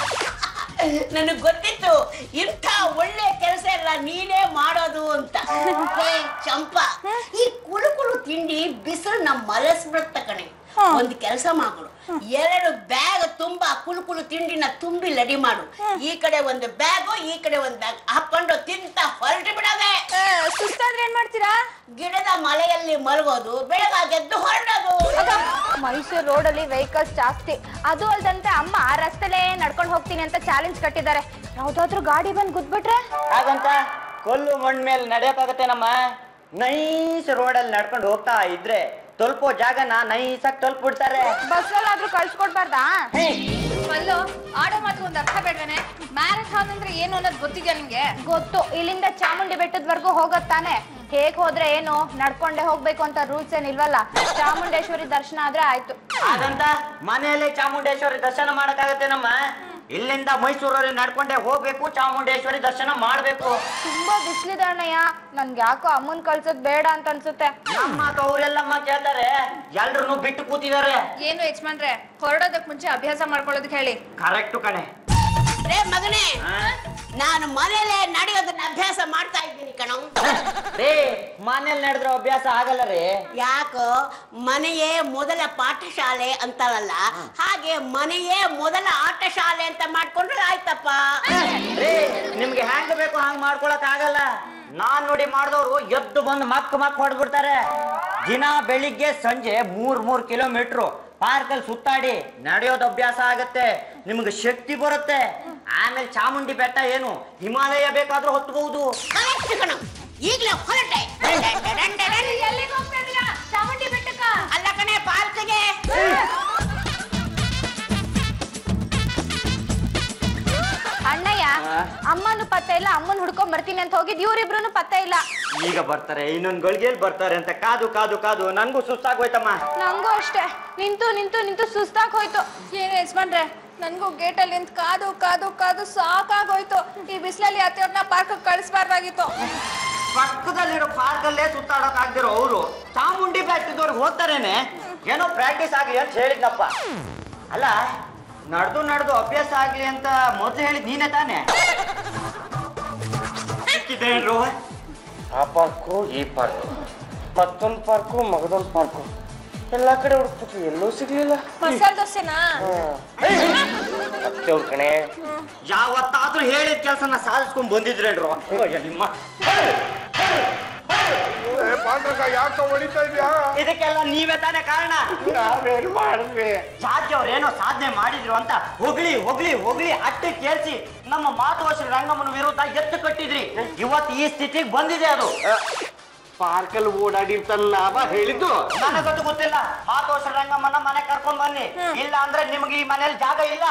[SPEAKER 6] ನನಗ್ ಗೊತ್ತಿತ್ತು ಇಂಥ ಒಳ್ಳೆ ಕೆಲಸ ಎಲ್ಲ ನೀನೇ ಮಾಡೋದು ಅಂತ ಹೇ, ಚಂಪಾ ಈ ಕುಳು ಕುಳು ತಿಂಡಿ ಬಿಸಿಲು ನಮ್ಮ ಮಲಸ್ಬಿಡುತ್ತ ಕಣೆ
[SPEAKER 3] ಹ್ಮ್.
[SPEAKER 6] ಒಂದ್ ಕೆಲಸ ಮಾಡು ಎರಡು ಬ್ಯಾಗ್ ತುಂಬಾ ಕುಳು ಕುಳು ತಿಂಡಿನ ತುಂಬಿ ರೆಡಿ ಮಾಡು ಈ ಕಡೆ ಒಂದು ಬ್ಯಾಗು ಈ ಕಡೆ ಒಂದ್ ಬ್ಯಾಗ್ ಹಾಕೊಂಡು ತಿಂತ ಹೊರಟು ಬಿಡವೆ
[SPEAKER 3] ಆ, ಸುಸ್ತಾದ್ರೆ ಏನ್ ಮಾಡ್ತೀರಾ
[SPEAKER 6] ಗಿಡದ ಮಳೆಯಲ್ಲಿ ಮಲಗೋದು ಬೆಳಗಾಗೆದ್ದು ಹೊರಡೋದು
[SPEAKER 3] ಮೈಸೂರು ರೋಡಲ್ಲಿ ವೆಹಿಕಲ್ಸ್ ಜಾಸ್ತಿ ಅದು ಅಲ್ದಂತೆ ಅಮ್ಮ ರಸ್ತೆಲೇ ನಡ್ಕೊಂಡು ಹೋಗ್ತೀನಿ ಅಂತ ಚಾಲೆಂಜ್ ಕಟ್ಟಿದ್ದಾರೆ ಯಾವ್ದಾದ್ರು ಗಾಡಿ ಬಂದ್ ಗುದ್ಬಿಟ್ರೆ
[SPEAKER 2] ಹಾಗಂತ ಕೊಲ್ಲು ಮಣ್ ಮೇಲೆ ನಡೆಯಕ್ಕಾಗತ್ತೇನಮ್ಮ ನೈಸ್ ರೋಡಲ್ಲಿ ನಡ್ಕೊಂಡು ಹೋಗ್ತಾ ಇದ್ರೆ ತಲುಪೋ ಜಾಗನ ನೈಸಾಗಿ ತಲುಪ್ಬಿಡ್ತಾರೆ
[SPEAKER 3] ಬಸ್ಸಲ್ಲಾದ್ರೂ ಕಳ್ಸ್ಕೊಡ್ಬಾರ್ದಾ ಮಲ್ಲು ಆಡೋ ಮಾತು ಒಂದ್ ಅರ್ಥ ಬೇಡನೆ ಮ್ಯಾರಥಾನ್ ಅಂದ್ರೆ ಏನು ಅನ್ನೋದು ಗೊತ್ತಿದ್ಯಾ ನಿಮ್ಗೆ ಗೊತ್ತು ಇಲ್ಲಿಂದ ಚಾಮುಂಡಿ ಬೆಟ್ಟದವರೆಗೂ ಹೋಗತ್ತಾನೆ ಹೇಗ್ ಹೋದ್ರೆ ಏನು ನಡ್ಕೊಂಡೆ ಹೋಗ್ಬೇಕು ಅಂತ ರೂಲ್ಸ್ ಏನಿಲ್ವಲ್ಲ ಚಾಮುಂಡೇಶ್ವರಿ ದರ್ಶನ ಆದ್ರೆ ಆಯ್ತು
[SPEAKER 2] ಹಾಗಂತ ಮನೆಯಲ್ಲೇ ಚಾಮುಂಡೇಶ್ವರಿ ದರ್ಶನ ಮಾಡಕ್ಕಾಗತ್ತೇನಮ್ಮ ಇಲ್ಲಿಂದ ಮೈಸೂರವರೆಗೆ ನಡ್ಕೊಂಡೆ ಹೋಗ್ಬೇಕು ಚಾಮುಂಡೇಶ್ವರಿ ದರ್ಶನ ಮಾಡ್ಬೇಕು
[SPEAKER 3] ತುಂಬಾ ಬಿಸ್ಲಿದೆ ಅಣ್ಣಯ್ಯ ನನ್ಗೆ ಯಾಕೋ ಅಮ್ಮನ್ ಕಳ್ಸೋದ್ ಬೇಡ ಅಂತ ಅನ್ಸುತ್ತೆ
[SPEAKER 2] ನಮ್ಮ ಮಾತು ಅವರೆಲ್ಲಮ್ಮ ಕೇಳ್ತಾರೆ ಎಲ್ರು ಬಿಟ್ಟು ಕೂತಿದ್ದಾರೆ
[SPEAKER 3] ಏನು ಯಜಮಾನ್ರೆ ಹೊರಡೋದಕ್ ಮುಂಚೆ ಅಭ್ಯಾಸ ಮಾಡ್ಕೊಳ್ಳೋದಕ್ಕೆ ಹೇಳಿ
[SPEAKER 2] ಕರೆಕ್ಟ್ ಕಣೆ
[SPEAKER 6] ರೇ ಮಗನೇ
[SPEAKER 2] ಆ?
[SPEAKER 6] ನಾನು ಮನೇಲೆ ನಡೆಯೋದನ್ನ ಅಭ್ಯಾಸ ಮಾಡ್ತಾ ಇದ್ದೀನಿ ಕಣೋ
[SPEAKER 2] ರೇ ಮನೇಲಿ ನಡೆದ್ರೆ ಅಭ್ಯಾಸ ಆಗಲ್ಲ ರೀ
[SPEAKER 6] ಯಾಕೋ ಮನೆಯೇ ಮೊದಲ ಪಾಠಶಾಲೆ ಅಂತಾರಲ್ಲ ಹಾಗೆ ಮನೆಯೇ ಮೊದಲ ಆಟ ಶಾಲೆ ಅಂತ ಮಾಡ್ಕೊಂಡ್ರೆ ಆಯ್ತಪ್ಪ
[SPEAKER 2] ರೇ ನಿಮ್ಗೆ ಹೆಂಗ್ ಬೇಕು ಹಂಗ್ ಮಾಡ್ಕೊಳಕ್ ಆಗಲ್ಲ ನಾನ್ ನೋಡಿ ಮಾಡಿದವರು ಎದ್ದು ಬಂದು ಮಕ್ ಮಕ್ ಹೊಡೆದ್ಬಿಡ್ತಾರೆ ದಿನ ಬೆಳಿಗ್ಗೆ ಸಂಜೆ ಮೂರ್ ಮೂರ್ ಕಿಲೋಮೀಟ್ರು ಪಾರ್ಕಲ್ಲಿ ಸುತ್ತಾಡಿ ನಡೆಯೋದು ಅಭ್ಯಾಸ ಆಗತ್ತೆ ನಿಮ್ಗೆ ಶಕ್ತಿ ಬರುತ್ತೆ ಆಮೇಲೆ ಚಾಮುಂಡಿ ಬೆಟ್ಟ ಏನು ಹಿಮಾಲಯ ಬೇಕಾದ್ರೂ ಹೊತ್ಬಹುದು
[SPEAKER 6] ಕರೆಕ್ಟ್ ಕಣೋ ಈಗ್ಲೇ ಹೊರಟೆ ಡಂಡ ಡಂಡ ಡಂಡ.
[SPEAKER 3] ಚಾಮುಂಡಿ ಬೆಟ್ಟಕ್ಕ
[SPEAKER 6] ಅಲ್ಲ ಕಣೆ ಪಾರ್ಕ್ಗೆ
[SPEAKER 3] ಅಣ್ಣಯ್ಯ ಅಮ್ಮನು ಪತ್ತೆ ಇಲ್ಲ ಅಮ್ಮನ್ ಹುಡ್ಕೊಂಡ್ ಬರ್ತೀನಿ ಅಂತ ಹೋಗಿದ್ ಇವ್ರಿಬ್ರು ಪತ್ತೆ ಇಲ್ಲ
[SPEAKER 2] ಈಗ ಬರ್ತಾರೆ ಇನ್ನೊಂದ್ ಗಳಿಗೆಯಲ್ಲಿ ಬರ್ತಾರೆ ಅಂತ ಕಾದು ಕಾದು ಕಾದು ನನ್ಗೂ ಸುಸ್ತಾಗೋಯ್ತಮ್ಮ
[SPEAKER 3] ನಂಗೂ ಅಷ್ಟೇ ನಿಂತು ನಿಂತು ನಿಂತು ಸುಸ್ತಾಗ್ ಹೋಯ್ತು ಏನು ಯಜಮಾನ್ರೆ ನನ್ಗೂ ಗೇಟಲ್ಲಿ ನಿಂತು ಕಾದು ಕಾದು ಕಾದು ಸಾಕಾಗೋಯ್ತು ಈ ಬಿಸಿಲಲ್ಲಿ ಅತ್ತೆಯವ್ರನ್ನ ಪಾರ್ಕ್ ಕಳಿಸ್ಬಾರ್ದಾಗಿತ್ತು
[SPEAKER 2] ಪಕ್ಕದಲ್ಲಿರೋ ಪಾರ್ಕಲ್ಲೇ ಸುತ್ತಾಡಕ್ ಆಗ್ದಿರೋ ಅವರು ಚಾಮುಂಡಿ ಬೆಟ್ಟದವ್ರಿಗೆ ಹೋಗ್ತಾರೇನೆ ಏನೋ ಪ್ರಾಕ್ಟೀಸ್ ಆಗ್ಲಿ ಅಂತ ಹೇಳಿದ್ನಪ್ಪ ಅಲ್ಲ ನಡೆದು ನಡೆದು ಅಭ್ಯಾಸ ಆಗ್ಲಿ ಅಂತ ಮೊದ್ಲು ಹೇಳಿದ್ ನೀನೇ ತಾನೆ ಸಿಕ್ಕಿದ್ದೇನ್ರು
[SPEAKER 5] ಆ ಪಾರ್ಕು ಈ ಪಾರ್ಕು ಮತ್ತೊಂದು ಪಾರ್ಕು ಮಗದೊಂದು ಪಾರ್ಕು ಎಲ್ಲ ಕಡೆ ಹುಡುಕ್ಬಿಟ್ರು ಎಲ್ಲೂ ಸಿಗ್ಲಿಲ್ಲ
[SPEAKER 3] ಮಸಾಲೆ ದೋಸೆನಾ
[SPEAKER 5] ಮತ್ತೆ ಅವ್ರ ಕಣೆ
[SPEAKER 2] ಯಾವತ್ತಾದ್ರೂ ಹೇಳಿದ ಕೆಲಸನ ಸಾಧಿಸ್ಕೊಂಡ್ ಬಂದಿದ್ರೇನ್ರು ಅಯ್ಯೋ ನಿಮ್ಮ
[SPEAKER 4] ಏ, ಪಾಂಡ್ರಂಗ ಯಾಕ ಹೊಡಿತಾ ಇದ್ಯಾ
[SPEAKER 2] ಇದಕ್ಕೆಲ್ಲ ನೀವೇ ತಾನೇ ಕಾರಣ
[SPEAKER 4] ನಾವೇನ್ ಮಾಡಿದ್ವಿ
[SPEAKER 2] ಜಾತಿ ಅವ್ರೇನೋ ಸಾಧನೆ ಮಾಡಿದ್ರು ಅಂತ ಹೊಗಳಿ ಹೊಗಳಿ ಹೊಗಳಿ ಅಟ್ಟೆ ಕೇಳಿಸಿ ನಮ್ಮ ಮಾತುವಶ್ರೀ ರಂಗಮ್ಮನ ವಿರುದ್ಧ ಎತ್ತು ಕಟ್ಟಿದ್ರಿ ಇವತ್ತು ಈ ಸ್ಥಿತಿಗೆ ಬಂದಿದೆ ಅದು
[SPEAKER 4] ಪಾರ್ಕಲ್ಲಿ ಓಡಾಡಿರ್ತಾನ ಲಾಭ ಹೇಳಿದ್ದು
[SPEAKER 2] ನನಗಂತೂ ಗೊತ್ತಿಲ್ಲ ಮಾತುವಶ್ರೀ ರಂಗಮ್ಮನ ಮನೆ ಕರ್ಕೊಂಡ್ ಬನ್ನಿ ಇಲ್ಲ ಅಂದ್ರೆ ನಿಮ್ಗೆ ಈ ಮನೇಲಿ ಜಾಗ ಇಲ್ಲ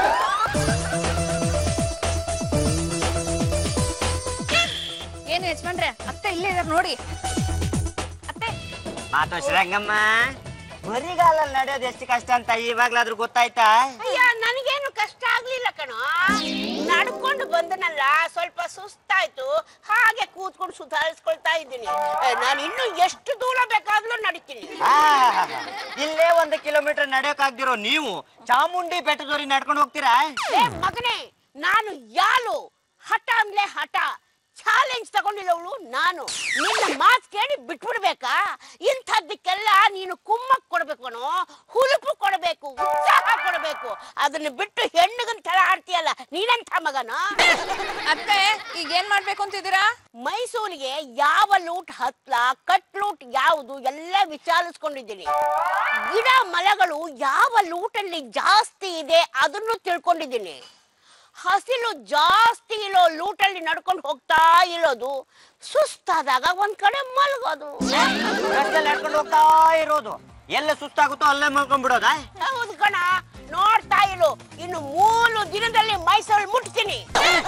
[SPEAKER 3] ಏನು ಯಜಮಾನ್ರೆ ಅತ್ತೆ ಇಲ್ಲೇ ಇದಾರೆ ನೋಡಿ ಅತ್ತೆ
[SPEAKER 2] ಮಾತುವಶ್ರೀ ರಂಗಮ್ಮ ಬರಿಗಾಲಲ್ಲಿ ನಡೆಯೋದು ಎಷ್ಟು ಕಷ್ಟ ಅಂತ ಇವಾಗ್ಲಾದ್ರೂ ಗೊತ್ತಾಯ್ತಾ
[SPEAKER 6] ಅಯ್ಯ ನನಗೇನು ಕಷ್ಟ ಆಗ್ಲಿಲ್ಲ ಕಣೋ ನಡ್ಕೊಂಡು ಬಂದನಲ್ಲ ಸ್ವಲ್ಪ ಸುಸ್ತಾಯ್ತು ಹಾಗೆ ಕೂತ್ಕೊಂಡು ಸುಧಾರಿಸ್ಕೊಳ್ತಾ ಇದ್ದೀನಿ ನಾನು ಇನ್ನು ಎಷ್ಟು ದೂರ ಬೇಕಾದ್ರೂ ನಡಿತೀನಿ
[SPEAKER 2] ಆಹ್, ಇಲ್ಲೇ ಒಂದು ಕಿಲೋಮೀಟರ್ ನಡೆಯೋಕಾಗ್ದಿರೋ ನೀವು ಚಾಮುಂಡಿ ಬೆಟ್ಟದವರೆಗೆ ನಡ್ಕೊಂಡು ಹೋಗ್ತೀರಾ
[SPEAKER 6] ಏ ಮಗನೇ ನಾನು ಯಾಲು ಹಠ ಅಂದ್ರೆ ಹಠ ಚಾಲೆಂಜ್ ತಗೊಂಡಿರೋಳು ನಾನು ನಿನ್ನ ಮಾತು ಕೇಳಿ ಬಿಟ್ಬಿಡ್ಬೇಕಾ ಇಂಥದ್ದಕ್ಕೆಲ್ಲ ನೀನು ಕುಮ್ಮಕ್ ಕೊಡ್ಬೇಕು ಕಣೋ ಹುರುಪು ಕೊಡಬೇಕು ಉತ್ಸಾಹ ಕೊಡಬೇಕು ಅದನ್ನ ಬಿಟ್ಟು ಹೆಣ್ಣಿಗನ್ ತರ ಆಡ್ತೀಯಲ್ಲ ನೀನಂಥ ಮಗನ
[SPEAKER 3] ಅತ್ತೆ ಈಗ ಏನ್ ಮಾಡ್ಬೇಕು ಅಂತಿದ್ದೀರಾ
[SPEAKER 6] ಮೈಸೂರಿಗೆ ಯಾವ ಲೂಟ್ ಹತ್ಲ ಕಟ್ ಲೂಟ್ ಯಾವುದು ಎಲ್ಲ ವಿಚಾರಿಸ್ಕೊಂಡಿದ್ದೀನಿ ಗಿಡ ಮರಗಳು ಯಾವ ಲೂಟಲ್ಲಿ ಜಾಸ್ತಿ ಇದೆ ಅದನ್ನು ತಿಳ್ಕೊಂಡಿದ್ದೀನಿ ಹಸಿಲು ಜಾಸ್ತಿ ಇರೋ ಲೂಟಲ್ಲಿ ನಡ್ಕೊಂಡು ಹೋಗ್ತಾ ಇರೋದು ಸುಸ್ತಾದಾಗ ಒಂದ್ ಕಡೆ ಮಲಗೋದು
[SPEAKER 2] ಬೆಟ್ಟದಲ್ಲಿ ನಡ್ಕೊಂಡು ಹೋಗ್ತಾ ಇರೋದು ಎಲ್ಲ ಸುಸ್ತಾಗುತ್ತೋ ಅಲ್ಲೇ ಮಲ್ಕೊಂಡ್ಬಿಡೋದಾ
[SPEAKER 6] ಹೌದು ಕಣ ನೋಡ್ತಾ ಇರು ಇನ್ನು ಮೂರು ದಿನದಲ್ಲಿ ಮೈಸೂರು ಮುಟ್ತೀನಿ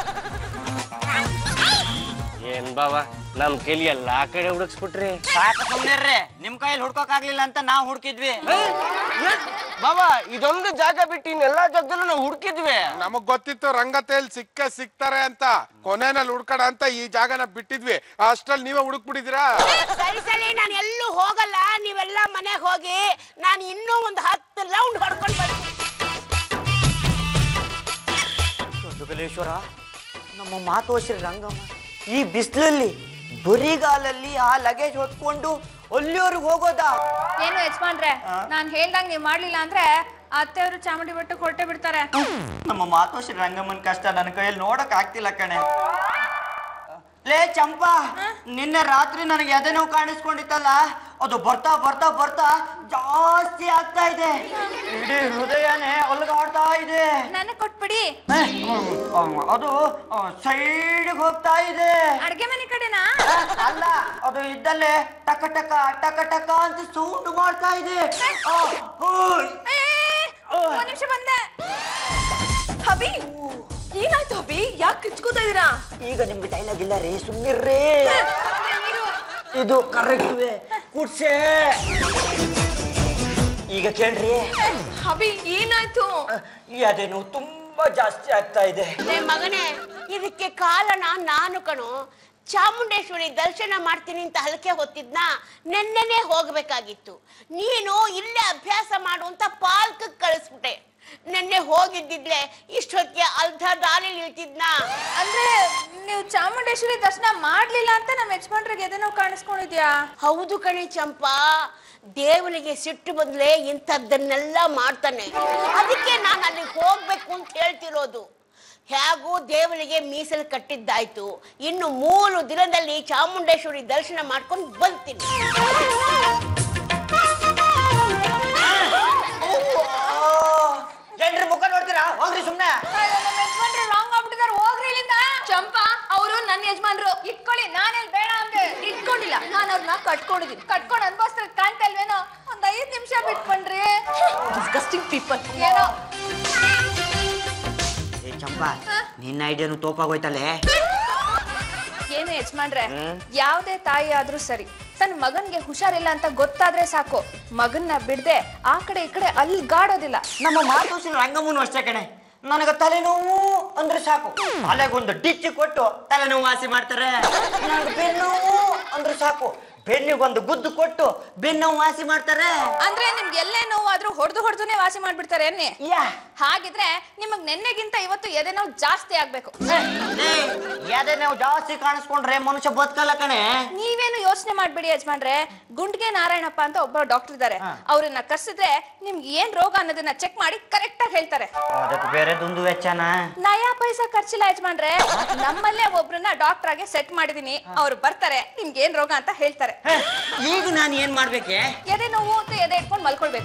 [SPEAKER 5] ಏನ್ ಬಾವ ನಮ್ ಕೈಲಿ ಎಲ್ಲಾ ಕಡೆ ಹುಡುಕ್ಸ್ಬಿಟ್ರಿ
[SPEAKER 2] ಸಾಕು ಸುಮ್ನಿರ್ರಿ ನಿಮ್ ಕೈಯಲ್ಲಿ ಹುಡ್ಕೋಕ್ ಆಗ್ಲಿಲ್ಲ ಅಂತ ನಾವ್ ಹುಡ್ಕಿದ್ವಿ
[SPEAKER 5] ಬಾವ ಇದೊಂದು ಜಾಗ ಬಿಟ್ಟು ಇನ್ನೆಲ್ಲಾ ಜಾಗದಲ್ಲೂ ನಾವು ಹುಡುಕಿದ್ವಿ
[SPEAKER 4] ನಮಗ್ ಗೊತ್ತಿತ್ತು ರಂಗತೇಲ್ ಸಿಕ್ಕ ಸಿಗ್ತಾರೆ ಅಂತ ಕೊನೆನಲ್ಲಿ ಹುಡ್ಕಡ ಅಂತ ಈ ಜಾಗನ ಬಿಟ್ಟಿದ್ವಿ ಅಷ್ಟ್ರಲ್ಲಿ ನೀವೇ ಹುಡುಕ್ಬಿಟ್ಟಿದ್ದೀರಾ
[SPEAKER 6] ಸರಿ ಸರಿ ನಾನು ಎಲ್ಲೂ ಹೋಗಲ್ಲ ನೀವೆಲ್ಲ ಮನೆಗೆ ಹೋಗಿ ನಾನು ಇನ್ನೂ ಒಂದು ಹತ್ತು ರೌಂಡ್ ಹೊಡ್ಕೊಂಡು ಬರ್ತೀನಿ
[SPEAKER 2] ದೊಡ್ಡಗಲೇಶ್ವರ ನಮ್ಮ ಮಾತೋಶ್ರೀ ರಂಗಮ್ಮ ಈ ಬಿಸಿಲಲ್ಲಿ ಬರಿಗಾಲಲ್ಲಿ ಆ ಲಗೇಜ್ ಹೊತ್ಕೊಂಡು ಅಲ್ಲಿವರೆಗೆ ಹೋಗೋದಾ
[SPEAKER 3] ಏನು ಯಜಮಾನ್ರೆ ನಾನ್ ಹೇಳ್ದಂಗ್ ನೀವ್ ಮಾಡ್ಲಿಲ್ಲ ಅಂದ್ರೆ ಅತ್ತೆಯವರು ಚಾಮುಂಡಿ ಬೆಟ್ಟಕ್ಕೆ ಹೊರಟೆ ಬಿಡ್ತಾರೆ
[SPEAKER 2] ನಮ್ಮ ಮಾತೋಶ್ರೀ ರಂಗಮ್ಮನ ಕಷ್ಟ ನನ್ನ ಕೈಯಲ್ಲಿ ನೋಡಕ್ ಆಗ್ತಿಲ್ಲ ಕಣೆ ಲೇ ಚಂಪಾ ನಿನ್ನೆ ರಾತ್ರಿ ನನಗೆ ಎದೆ ನೋವು ಕಾಣಿಸ್ಕೊಂಡಿತ್ತಲ್ಲ ಅದು ಬರ್ತಾ ಬರ್ತಾ ಬರ್ತಾ ಜಾಸ್ತಿ ಆಗ್ತಾ ಇದೆ ಇಡೀ ಹೃದಯನೇ ಅಲ್ಗಾಡ್ತಾ ಇದೆ
[SPEAKER 3] ನನಗ್ ಕೊಟ್ಬಿಡಿ
[SPEAKER 2] ಏ, ಹ್ಮ್, ಅದು ಸೈಡ್ ಹೋಗ್ತಾ ಇದೆ
[SPEAKER 3] ಅಡ್ಗೆ ಮನೆ ಕಡೆನಾ
[SPEAKER 2] ಆ, ಅಲ್ಲ ಅದು ಇದ್ದಲ್ಲೇ ಟಕ ಟಕ ಟಕ ಟಕ ಅಂತ ಸೌಂಡ್ ಮಾಡ್ತಾ ಇದೆ ಆ, ಓಯ್.
[SPEAKER 3] ಏ, ಒಂದ್ ನಿಮಿಷ ಬಂದೆ
[SPEAKER 1] ಹಬಿ ಏನಾಯ್ತು ಹಬಿ ಯಾಕೆ ಕಿಚ್ಕೋತಾ ಇದೀರಾ
[SPEAKER 2] ಈಗ ನಿಮ್ಗೆ ಡೈಲಾಗ್ ಇಲ್ಲ ರೀ ಸುಮ್ಮಿರ್ರಿ ಇದು ಕರೆಕ್ಟ್ ಕುಡ್ಸೆ ಈಗ ಕೇಳ್ರಿ
[SPEAKER 1] ಹಬಿ ಏನಾಯ್ತು
[SPEAKER 2] ಅದೇನು ತುಂಬಾ ಜಾಸ್ತಿ ಆಗ್ತಾ ಇದೆ
[SPEAKER 6] ಲೇ ಮಗನೇ ಇದಕ್ಕೆ ಕಾರಣ ನಾನು ಕಣು ಚಾಮುಂಡೇಶ್ವರಿ ದರ್ಶನ ಮಾಡ್ತೀನಿ ಅಂತ ಹಲಕೆ ಹೊತ್ತಿದ್ನ ನೆನ್ನೆನೆ ಹೋಗ್ಬೇಕಾಗಿತ್ತು ನೀನು ಇಲ್ಲೇ ಅಭ್ಯಾಸ ಮಾಡು ಅಂತ ಪಾರ್ಕ್ ಕಳಿಸ್ಬಿಟ್ಟೆ ನೆನ್ನೆ ಹೋಗಿದ್ದಿದ್ಲೆ ಇಷ್ಟೊತ್ತಿಗೆ ಅರ್ಧ ದಾರಿಲಿ ಇಳ್ತಿದ್ನ
[SPEAKER 3] ಅಂದ್ರೆ ನೀವು ಚಾಮುಂಡೇಶ್ವರಿ ದರ್ಶನ ಮಾಡ್ಲಿಲ್ಲ ಅಂತ ನಮ್ಮ ಯಜಮಾನ್ರಿಗೆ ಎದೆ ನೋವು ಕಾಣಿಸ್ಕೊಂಡಿದ್ಯಾ
[SPEAKER 6] ಹೌದು ಕಣೆ ಚಂಪಾ ದೇವನಿಗೆ ಸಿಟ್ಟು ಬದಲೇ ಇಂಥದ್ದನ್ನೆಲ್ಲ ಮಾಡ್ತಾನೆ ಅದಕ್ಕೆ ನಾನು ಅಲ್ಲಿ ಹೋಗ್ಬೇಕು ಅಂತ ಹೇಳ್ತಿರೋದು ಹೇಗೂ ದೇವನಿಗೆ ಮೀಸಲು ಕಟ್ಟಿದ್ದಾಯ್ತು ಇನ್ನು ಮೂರು ದಿನದಲ್ಲಿ ಚಾಮುಂಡೇಶ್ವರಿ ದರ್ಶನ ಮಾಡ್ಕೊಂಡು ಬರ್ತೀನಿ
[SPEAKER 2] ಜನರ ಮುಖ ನೋಡ್ತೀರಾ ಹೋಗ್ರಿ ಸುಮ್ನೆ
[SPEAKER 3] ನಮ್ಮ ಯಜಮಾನ್ರು ರಾಂಗ್ ಆಗ್ಬಿಟ್ಟಿದಾರೆ ಹೋಗ್ರಿ ಇಲ್ಲಿಂದ
[SPEAKER 1] ಚಂಪಾ ಅವರು ನನ್ನ ಯಜಮಾನ್ರು
[SPEAKER 3] ಇಟ್ಕೊಳ್ಳಿ ನಾನೇನ್ ಬೇಡ ಅಂದೆ
[SPEAKER 1] ಇಟ್ಕೊಂಡಿಲ್ಲ ನಾನು ಅವ್ರನ್ನ ಕಟ್ಕೊಂಡಿದ್ದೀನಿ
[SPEAKER 3] ಕಟ್ಕೊಂಡು ಅನ್ಭವಿಸ್ತಾರೆ ಕಾಣ್ತಾ ಇಲ್ವೇನೋ ಒಂದ್ ಐದ್ ನಿಮಿಷ ಬಿಟ್ಕೊಂಡ್ರಿ
[SPEAKER 1] ಡಿಸ್ಗಸ್ಟಿಂಗ್ ಪೀಪಲ್
[SPEAKER 3] ಏನೋ
[SPEAKER 2] ಏ ಚಂಪಾ ನಿನ್ನ ಐಡಿಯಾನು ತೋಪಾಗೋಯ್ತಲ್ಲೇ
[SPEAKER 3] ಏನು ಯಜಮಾನ್ರೆ ಯಾವ್ದೇ ತಾಯಿ ಆದ್ರೂ ಸರಿ ತನ್ನ ಮಗನ್ಗೆ ಹುಷಾರಿಲ್ಲ ಅಂತ ಗೊತ್ತಾದ್ರೆ ಸಾಕು ಮಗನ್ನ ಬಿಡ್ದೆ ಆ ಕಡೆ ಈ ಕಡೆ ಅಲ್ಗಾಡೋದಿಲ್ಲ
[SPEAKER 2] ನಮ್ಮ ಮಾತೋಶ್ರೀ ರಂಗಮ್ಮನು ಅಷ್ಟೇ ಕಣೆ ನನಗೆ ತಲೆನೋವು ಅಂದ್ರೆ ಸಾಕು ತಲೆಗೊಂದು ಡಿಚ್ಚಿ ಕೊಟ್ಟು ತಲೆನೋವು ವಾಸಿ ಮಾಡ್ತಾರೆ ನನಗೆ ಬೆನ್ನೋವು ಅಂದ್ರೆ ಸಾಕು ಬೆನ್ನಿಗೊಂದು ಗುದ್ದು ಕೊಟ್ಟು ಬೆನ್ನೋವು ವಾಸಿ ಮಾಡ್ತಾರೆ
[SPEAKER 3] ಅಂದ್ರೆ ನಿಮ್ಗೆ ಎಲ್ಲೇ ನೋವಾದ್ರೂ ಹೊಡೆದು ಹೊಡೆದುನೇ ವಾಸಿ ಮಾಡ್ಬಿಡ್ತಾರೆ ಅನ್ನಿ
[SPEAKER 2] ಯಾ
[SPEAKER 3] ಹಾಗಿದ್ರೆ ನಿಮಗ್ ನೆನ್ನೆಗಿಂತ ಇವತ್ತು ಎದೆ ನೋವು ಜಾಸ್ತಿ ಆಗ್ಬೇಕು
[SPEAKER 2] ಯಾವ್ದೇ ನಾವು ಜಾಸ್ತಿ ಕಾಣಿಸ್ಕೊಂಡ್ರೆ ಮನುಷ್ಯ ಬದುಕಲ್ಲ ಕಣೆ
[SPEAKER 3] ನೀವೇನು ಯೋಚನೆ ಮಾಡ್ಬೇಡಿ ಯಜಮಾನ್ರೆ ಗುಂಡ್ಗೆ ನಾರಾಯಣಪ್ಪ ಅಂತ ಒಬ್ಬ ಡಾಕ್ಟರ್ ಇದ್ದಾರೆ ಅವ್ರನ್ನ ಕರ್ಸಿದ್ರೆ ನಿಮ್ಗೆ ಏನ್ ರೋಗ ಅನ್ನೋದನ್ನ ಚೆಕ್ ಮಾಡಿ ಕರೆಕ್ಟ್ ಆಗಿ ಹೇಳ್ತಾರೆ
[SPEAKER 2] ಅದಕ್ಕೆ ಬೇರೆದೊಂದು ವೆಚ್ಚನ
[SPEAKER 3] ನಯಾ ಪೈಸಾ ಖರ್ಚಿಲ್ಲ ಯಜಮಾನ್ರೆ ನಮ್ಮಲ್ಲೇ ಒಬ್ರನ್ನ ಡಾಕ್ಟರ್ ಆಗಿ ಸೆಟ್ ಮಾಡಿದೀನಿ ಅವ್ರು ಬರ್ತಾರೆ ನಿಮ್ಗೆ ಏನ್ ರೋಗ ಅಂತ ಹೇಳ್ತಾರೆ
[SPEAKER 2] ಈಗ ನಾನು ಏನ್ ಮಾಡ್ಬೇಕೆ
[SPEAKER 3] ಎದೆ ನೋವು ಅಂತ ಎದೆ ಇಟ್ಕೊಂಡು ಮಲ್ಕೊಳ್ಬೇಕು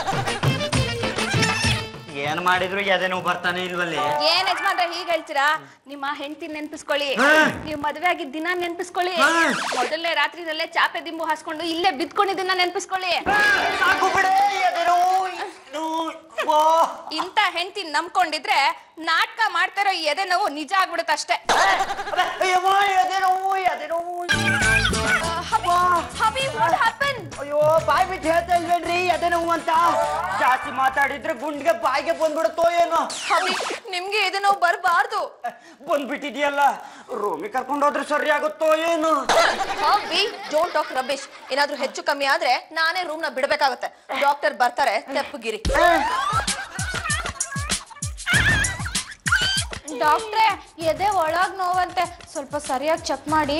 [SPEAKER 2] ಏನ್ ಮಾಡಿದ್ರು ಯಾವ್ದೇ ನೋವು ಬರ್ತಾನೆ ಇಲ್ವಲ್ಲಿ
[SPEAKER 3] ಏನ್ ಯಜಮಾನ್ರೆ ಹೀಗ್ ಹೇಳ್ತೀರಾ ನಿಮ್ಮ ಹೆಂಡತಿ ನೆನ್ಪಿಸ್ಕೊಳ್ಳಿ ನೀವು ಮದ್ವೆ ಆಗಿದ್ದ ದಿನ ನೆನ್ಪಿಸ್ಕೊಳ್ಳಿ ಮೊದಲನೇ ರಾತ್ರಿನಲ್ಲೇ ಚಾಪೆ ದಿಂಬು ಹಾಸ್ಕೊಂಡು ಇಲ್ಲೇ ಬಿದ್ಕೊಂಡಿದ್ದನ್ನ ನೆನ್ಪಿಸ್ಕೊಳ್ಳಿ
[SPEAKER 2] ಸಾಕು ಬಿಡೆ ಎದೆ ನೋವು, ನೋವು, ಓ.
[SPEAKER 3] ಇಂಥ ಹೆಂಡತಿ ನಂಬ್ಕೊಂಡಿದ್ರೆ ನಾಟಕ ಮಾಡ್ತಿರೋ ಈ ಎದೆ ನೋವು ನಿಜ ಆಗ್ಬಿಡುತ್ತೆ ಅಷ್ಟೇ
[SPEAKER 2] ಅಬ್ಬೆ, ಅಯ್ಯವ್ವ, ಎದೆ ನೋವು ಎದೆ ನೋವು
[SPEAKER 3] ಹಬಿ ವಾಟ್ ಹ್ಯಾಪನ್
[SPEAKER 2] ಅಯ್ಯೋ ಬಾಯಿ ಬಿಟ್ಟು ಹೇಳ್ತಾ ಇಲ್ವೇನ್ರಿ ಅದೇ ನೋವು ಅಂತ ಜಾಸ್ತಿ ಮಾತಾಡಿದ್ರೆ ಗುಂಡ್ಗೆ ಬಾಯಿಗೆ ಬಂದ್ಬಿಡುತ್ತೋ ಏನೋ
[SPEAKER 1] ಅಭಿ ನಿಮ್ಗೆ ಇದು ನಾವು ಬರಬಾರ್ದು
[SPEAKER 2] ಬಂದ್ಬಿಟ್ಟಿದ್ಯಲ್ಲ ರೂಮಿಗೆ ಕರ್ಕೊಂಡು ಹೋದ್ರೆ ಸರಿ ಆಗುತ್ತೋ ಏನು
[SPEAKER 1] ಅಭಿ ಡೋಂಟ್ ಟಾಕ್ ರಬೇಶ್ ಏನಾದ್ರೂ ಹೆಚ್ಚು ಕಮ್ಮಿ ಆದ್ರೆ ನಾನೇ ರೂಮ್ ನ ಬಿಡ್ಬೇಕಾಗತ್ತೆ ಡಾಕ್ಟರ್ ಬರ್ತಾರೆ ತೆಪ್ಪಗಿರಿ
[SPEAKER 3] ಡಾಕ್ಟ್ರೆ ಎದೆ ಒಳಗ್ ನೋವಂತೆ ಸ್ವಲ್ಪ ಸರಿಯಾಗಿ ಚೆಕ್ ಮಾಡಿ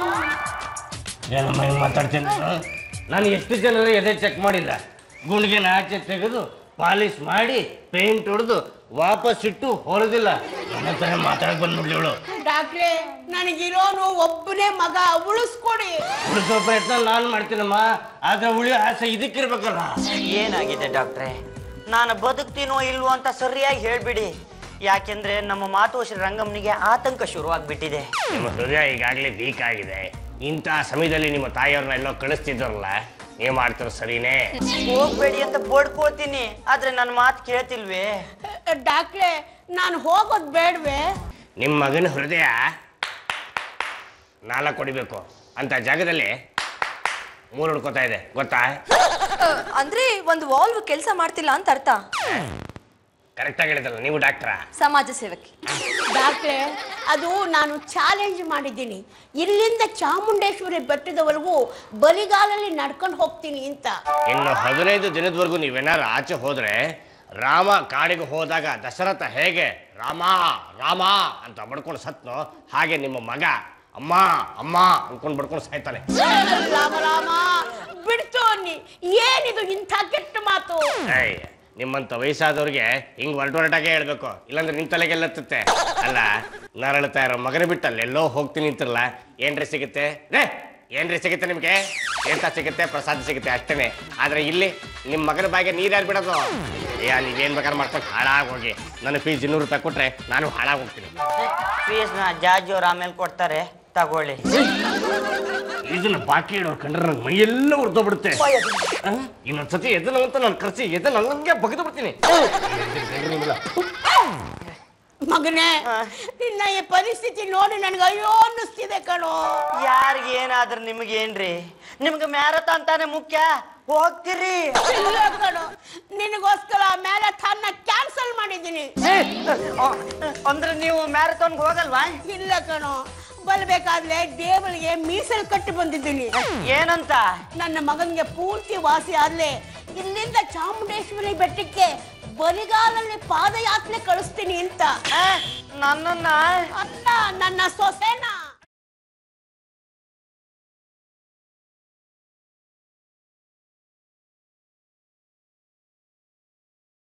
[SPEAKER 5] ಏನಮ್ಮ ಹಿಂಗ್ ಮಾತಾಡ್ತೀನಿ ನಾನು? ನಾನು ಎಷ್ಟು ಜನರ ಎದೆ ಚೆಕ್ ಮಾಡಿಲ್ಲ ಗುಂಡಿಗೆ ಆಚೆ ತೆಗೆದು ಪಾಲಿಶ್ ಮಾಡಿ ಪೇಂಟ್ ಹೊಡೆದು ವಾಪಸ್ ಇಟ್ಟು ಹೊರದಿಲ್ಲ ನನ್ನ ಹತ್ರ ಮಾತಾಡಕ್ ಬಂದ್ಬಿಡ್ಲಿ ಇವಳು
[SPEAKER 6] ಡಾಕ್ಟ್ರೆ ನನಗಿರೋನು ಒಬ್ಬನೇ ಮಗ ಉಳಿಸ್ಕೊಡಿ
[SPEAKER 5] ಉಳಿಸೋ ಪ್ರಯತ್ನ ನಾನು ಮಾಡ್ತೀನಮ್ಮ ಆದ್ರೆ ಉಳಿಯೋ ಆಸೆ ಇದಕ್ಕಿರ್ಬೇಕಲ್ಲ
[SPEAKER 2] ಏನಾಗಿದೆ ಡಾಕ್ಟ್ರೆ ನಾನು ಬದುಕ್ತೀನೋ ಇಲ್ವೋ ಅಂತ ಸರಿಯಾಗಿ ಹೇಳ್ಬಿಡಿ ಯಾಕೆಂದ್ರೆ ನಮ್ಮ ಮಾತೋಶ್ರೀ ರಂಗಮ್ಮನಿಗೆ ಆತಂಕ ಶುರುವಾಗ್ಬಿಟ್ಟಿದೆ
[SPEAKER 5] ನಿಮ್ಮ ಹೃದಯ ಈಗಾಗಲೇ ವೀಕ್ ಆಗಿದೆ ಇಂತಹ ಸಮಯದಲ್ಲಿ ನಿಮ್ಮ ತಾಯಿಯವ್ರನ್ನ ಎಲ್ಲೋ ಕಳಿಸ್ತಿದ್ರಲ್ಲ ನೀವು ಮಾಡ್ತಿರೋ ಸರಿನೇ
[SPEAKER 2] ಹೋಗ್ಬೇಡಿ ಅಂತ ಬಡ್ಕೋತೀನಿ ಆದ್ರೆ ನನ್ನ ಮಾತು ಕೇಳ್ತಿಲ್ವೇ
[SPEAKER 6] ಡಾಕ್ಟ್ರೆ ನಾನು ಹೋಗೋದು ಬೇಡವೇ
[SPEAKER 5] ನಿಮ್ಮ ಮಗನ ಹೃದಯ ನಾಲ್ಕು ಹೊಡಿಬೇಕು ಅಂತ ಜಾಗದಲ್ಲಿ ಮೂರು ಹುಡ್ಕೋತಾ ಇದೆ ಗೊತ್ತಾ
[SPEAKER 1] ಅಂದ್ರೆ ಒಂದು ವಾಲ್ವ್ ಕೆಲಸ ಮಾಡ್ತಿಲ್ಲ ಅಂತ ಅರ್ಥ
[SPEAKER 5] ಕರೆಕ್ಟಾಗಿ ಹೇಳಿದ್ರಲ್ಲ ನೀವು ಡಾಕ್ಟ್ರಾ
[SPEAKER 1] ಸಮಾಜ ಸೇವಕಿ
[SPEAKER 6] ಡಾಕ್ಟ್ರೆ ಅದು ನಾನು ಚಾಲೆಂಜ್ ಮಾಡಿದ್ದೀನಿ ಇಲ್ಲಿಂದ ಚಾಮುಂಡೇಶ್ವರಿ ಬೆಟ್ಟದವರೆಗೂ ಬಲಿಗಾಲಲ್ಲಿ ನಡ್ಕೊಂಡು ಹೋಗ್ತೀನಿ ಅಂತ
[SPEAKER 5] ಇನ್ನು ಹದಿನೈದು ದಿನದವರೆಗೂ ನೀವೇನಾರು ಆಚೆ ಹೋದ್ರೆ ರಾಮ ಕಾಡಿಗೆ ಹೋದಾಗ ದಶರಥ ಹೇಗೆ ರಾಮ ರಾಮ ಅಂತ ಬಡ್ಕೊಂಡು ಸತ್ನೋ ಹಾಗೆ ನಿಮ್ಮ ಮಗ ಅಮ್ಮ ಅಮ್ಮ ಅನ್ಕೊಂಡು ಬಡ್ಕೊಂಡು ಸಾಯ್ತಾನೆ
[SPEAKER 6] ರಾಮ ರಾಮ ಬಿಡ್ತು ಅನ್ನಿ ಏನಿದು ಇಂಥ ಕೆಟ್ಟ ಮಾತು
[SPEAKER 5] ಏಯ್ ನಿಮ್ಮಂತ ವಯಸ್ಸಾದವ್ರಿಗೆ ಹಿಂಗ್ ಹೊರಟೊರಟಾಗೆ ಹೇಳ್ಬೇಕು ಇಲ್ಲಾಂದ್ರೆ ನಿಮ್ ತಲೆಗೆಲ್ಲ ಹತ್ತುತ್ತೆ ಅಲ್ಲ ನರಳುತ್ತಾ ಇರೋ ಮಗನ ಬಿಟ್ಟು ಅಲ್ಲೆಲ್ಲೋ ಹೋಗ್ತೀನಿ ಅಂತಿರಲ್ಲ ಏನ್ರಿ ಸಿಗುತ್ತೆ ರೇ ಏನ್ರಿ ಸಿಗುತ್ತೆ ನಿಮ್ಗೆ ಎಂತ ಸಿಗುತ್ತೆ ಪ್ರಸಾದ ಸಿಗುತ್ತೆ ಅಷ್ಟೇನೆ ಆದ್ರೆ ಇಲ್ಲಿ ನಿಮ್ ಮಗನ ಬಾಯಿಗೆ ನೀರ್ ಯಾರು ಬಿಡೋದು ಏ ನೀವೇನ್ ಬೇಕಾದ್ರೆ ಮಾಡ್ಕೊಂಡು ಹಾಳಾಗಿ ಹೋಗಿ ನನ್ನ ಫೀಸ್ ಇನ್ನೂರು ರೂಪಾಯಿ ಕೊಟ್ರೆ ನಾನು ಹಾಳಾಗಿ ಹೋಗ್ತೀನಿ
[SPEAKER 2] ಫೀಸ್ನ ಜಾಜಿ ಅವ್ರು ಆಮೇಲೆ ಕೊಡ್ತಾರೆ ತಗೊಳ್ಳಿ
[SPEAKER 5] ಇದನ್ನ ಬಾಕಿ ಇಡೋರು ಕಂಡ್ರೆ ನನ್ನ ಮೈಯೆಲ್ಲ ಉರ್ದೋಗ್ಬಿಡುತ್ತೆ ಆ? ಇನ್ನೊಂದ್ಸತಿ ಎದಲ್ಲ ಅಂತ ನಾನು ಕರ್ಸಿ ಎದಲ್ಲ ಹಂಗೆ ಬಗೆದು ಬಿಡ್ತೀನಿ
[SPEAKER 6] ಮಗನೇ ನಿನ್ನ ಈ ಪರಿಸ್ಥಿತಿ ನೋಡಿ ನನಗೆ ಅಯ್ಯೋ ಅನ್ನಿಸ್ತಿದೆ ಕಣೋ
[SPEAKER 2] ಯಾರಿಗೆ ಏನಾದ್ರೂ ನಿಮಗೇನ್ರಿ ನಿಮ್ಗೆ ಮ್ಯಾರಥಾನ್ ತಾನೇ ಮುಖ್ಯ ಹೋಗ್ತೀರಿ
[SPEAKER 6] ಇಲ್ಲ ಕಣೋ ನಿನಗೋಸ್ಕರ ಮ್ಯಾರಥಾನ್ನ ಕ್ಯಾನ್ಸಲ್ ಮಾಡಿದ್ದೀನಿ
[SPEAKER 2] ಅಂದ್ರೆ ನೀವು ಮ್ಯಾರಥಾನ್ಗೆ ಹೋಗಲ್ವಾ
[SPEAKER 6] ಇಲ್ಲ ಕಣೋ ಬಲ್ಬೇಕಾದ್ರೆ ದೇವರಿಗೆ ಮೀಸಲು ಕಟ್ಟಿ ಬಂದಿದ್ದೀನಿ
[SPEAKER 2] ಏನಂತ
[SPEAKER 6] ನನ್ನ ಮಗನಿಗೆ ಪೂರ್ತಿ ವಾಸಿ ಆದ್ಲೆ ಇಲ್ಲಿಂದ ಚಾಮುಂಡೇಶ್ವರಿ ಬೆಟ್ಟಕ್ಕೆ ಬರಿಗಾಲಲ್ಲಿ ಪಾದಯಾತ್ರೆ ಕಳಿಸ್ತೀನಿ ಅಂತ
[SPEAKER 2] ಆ, ನನ್ನನ್ನ
[SPEAKER 6] ಅಲ್ಲ ನನ್ನ ಸೊಸೆನ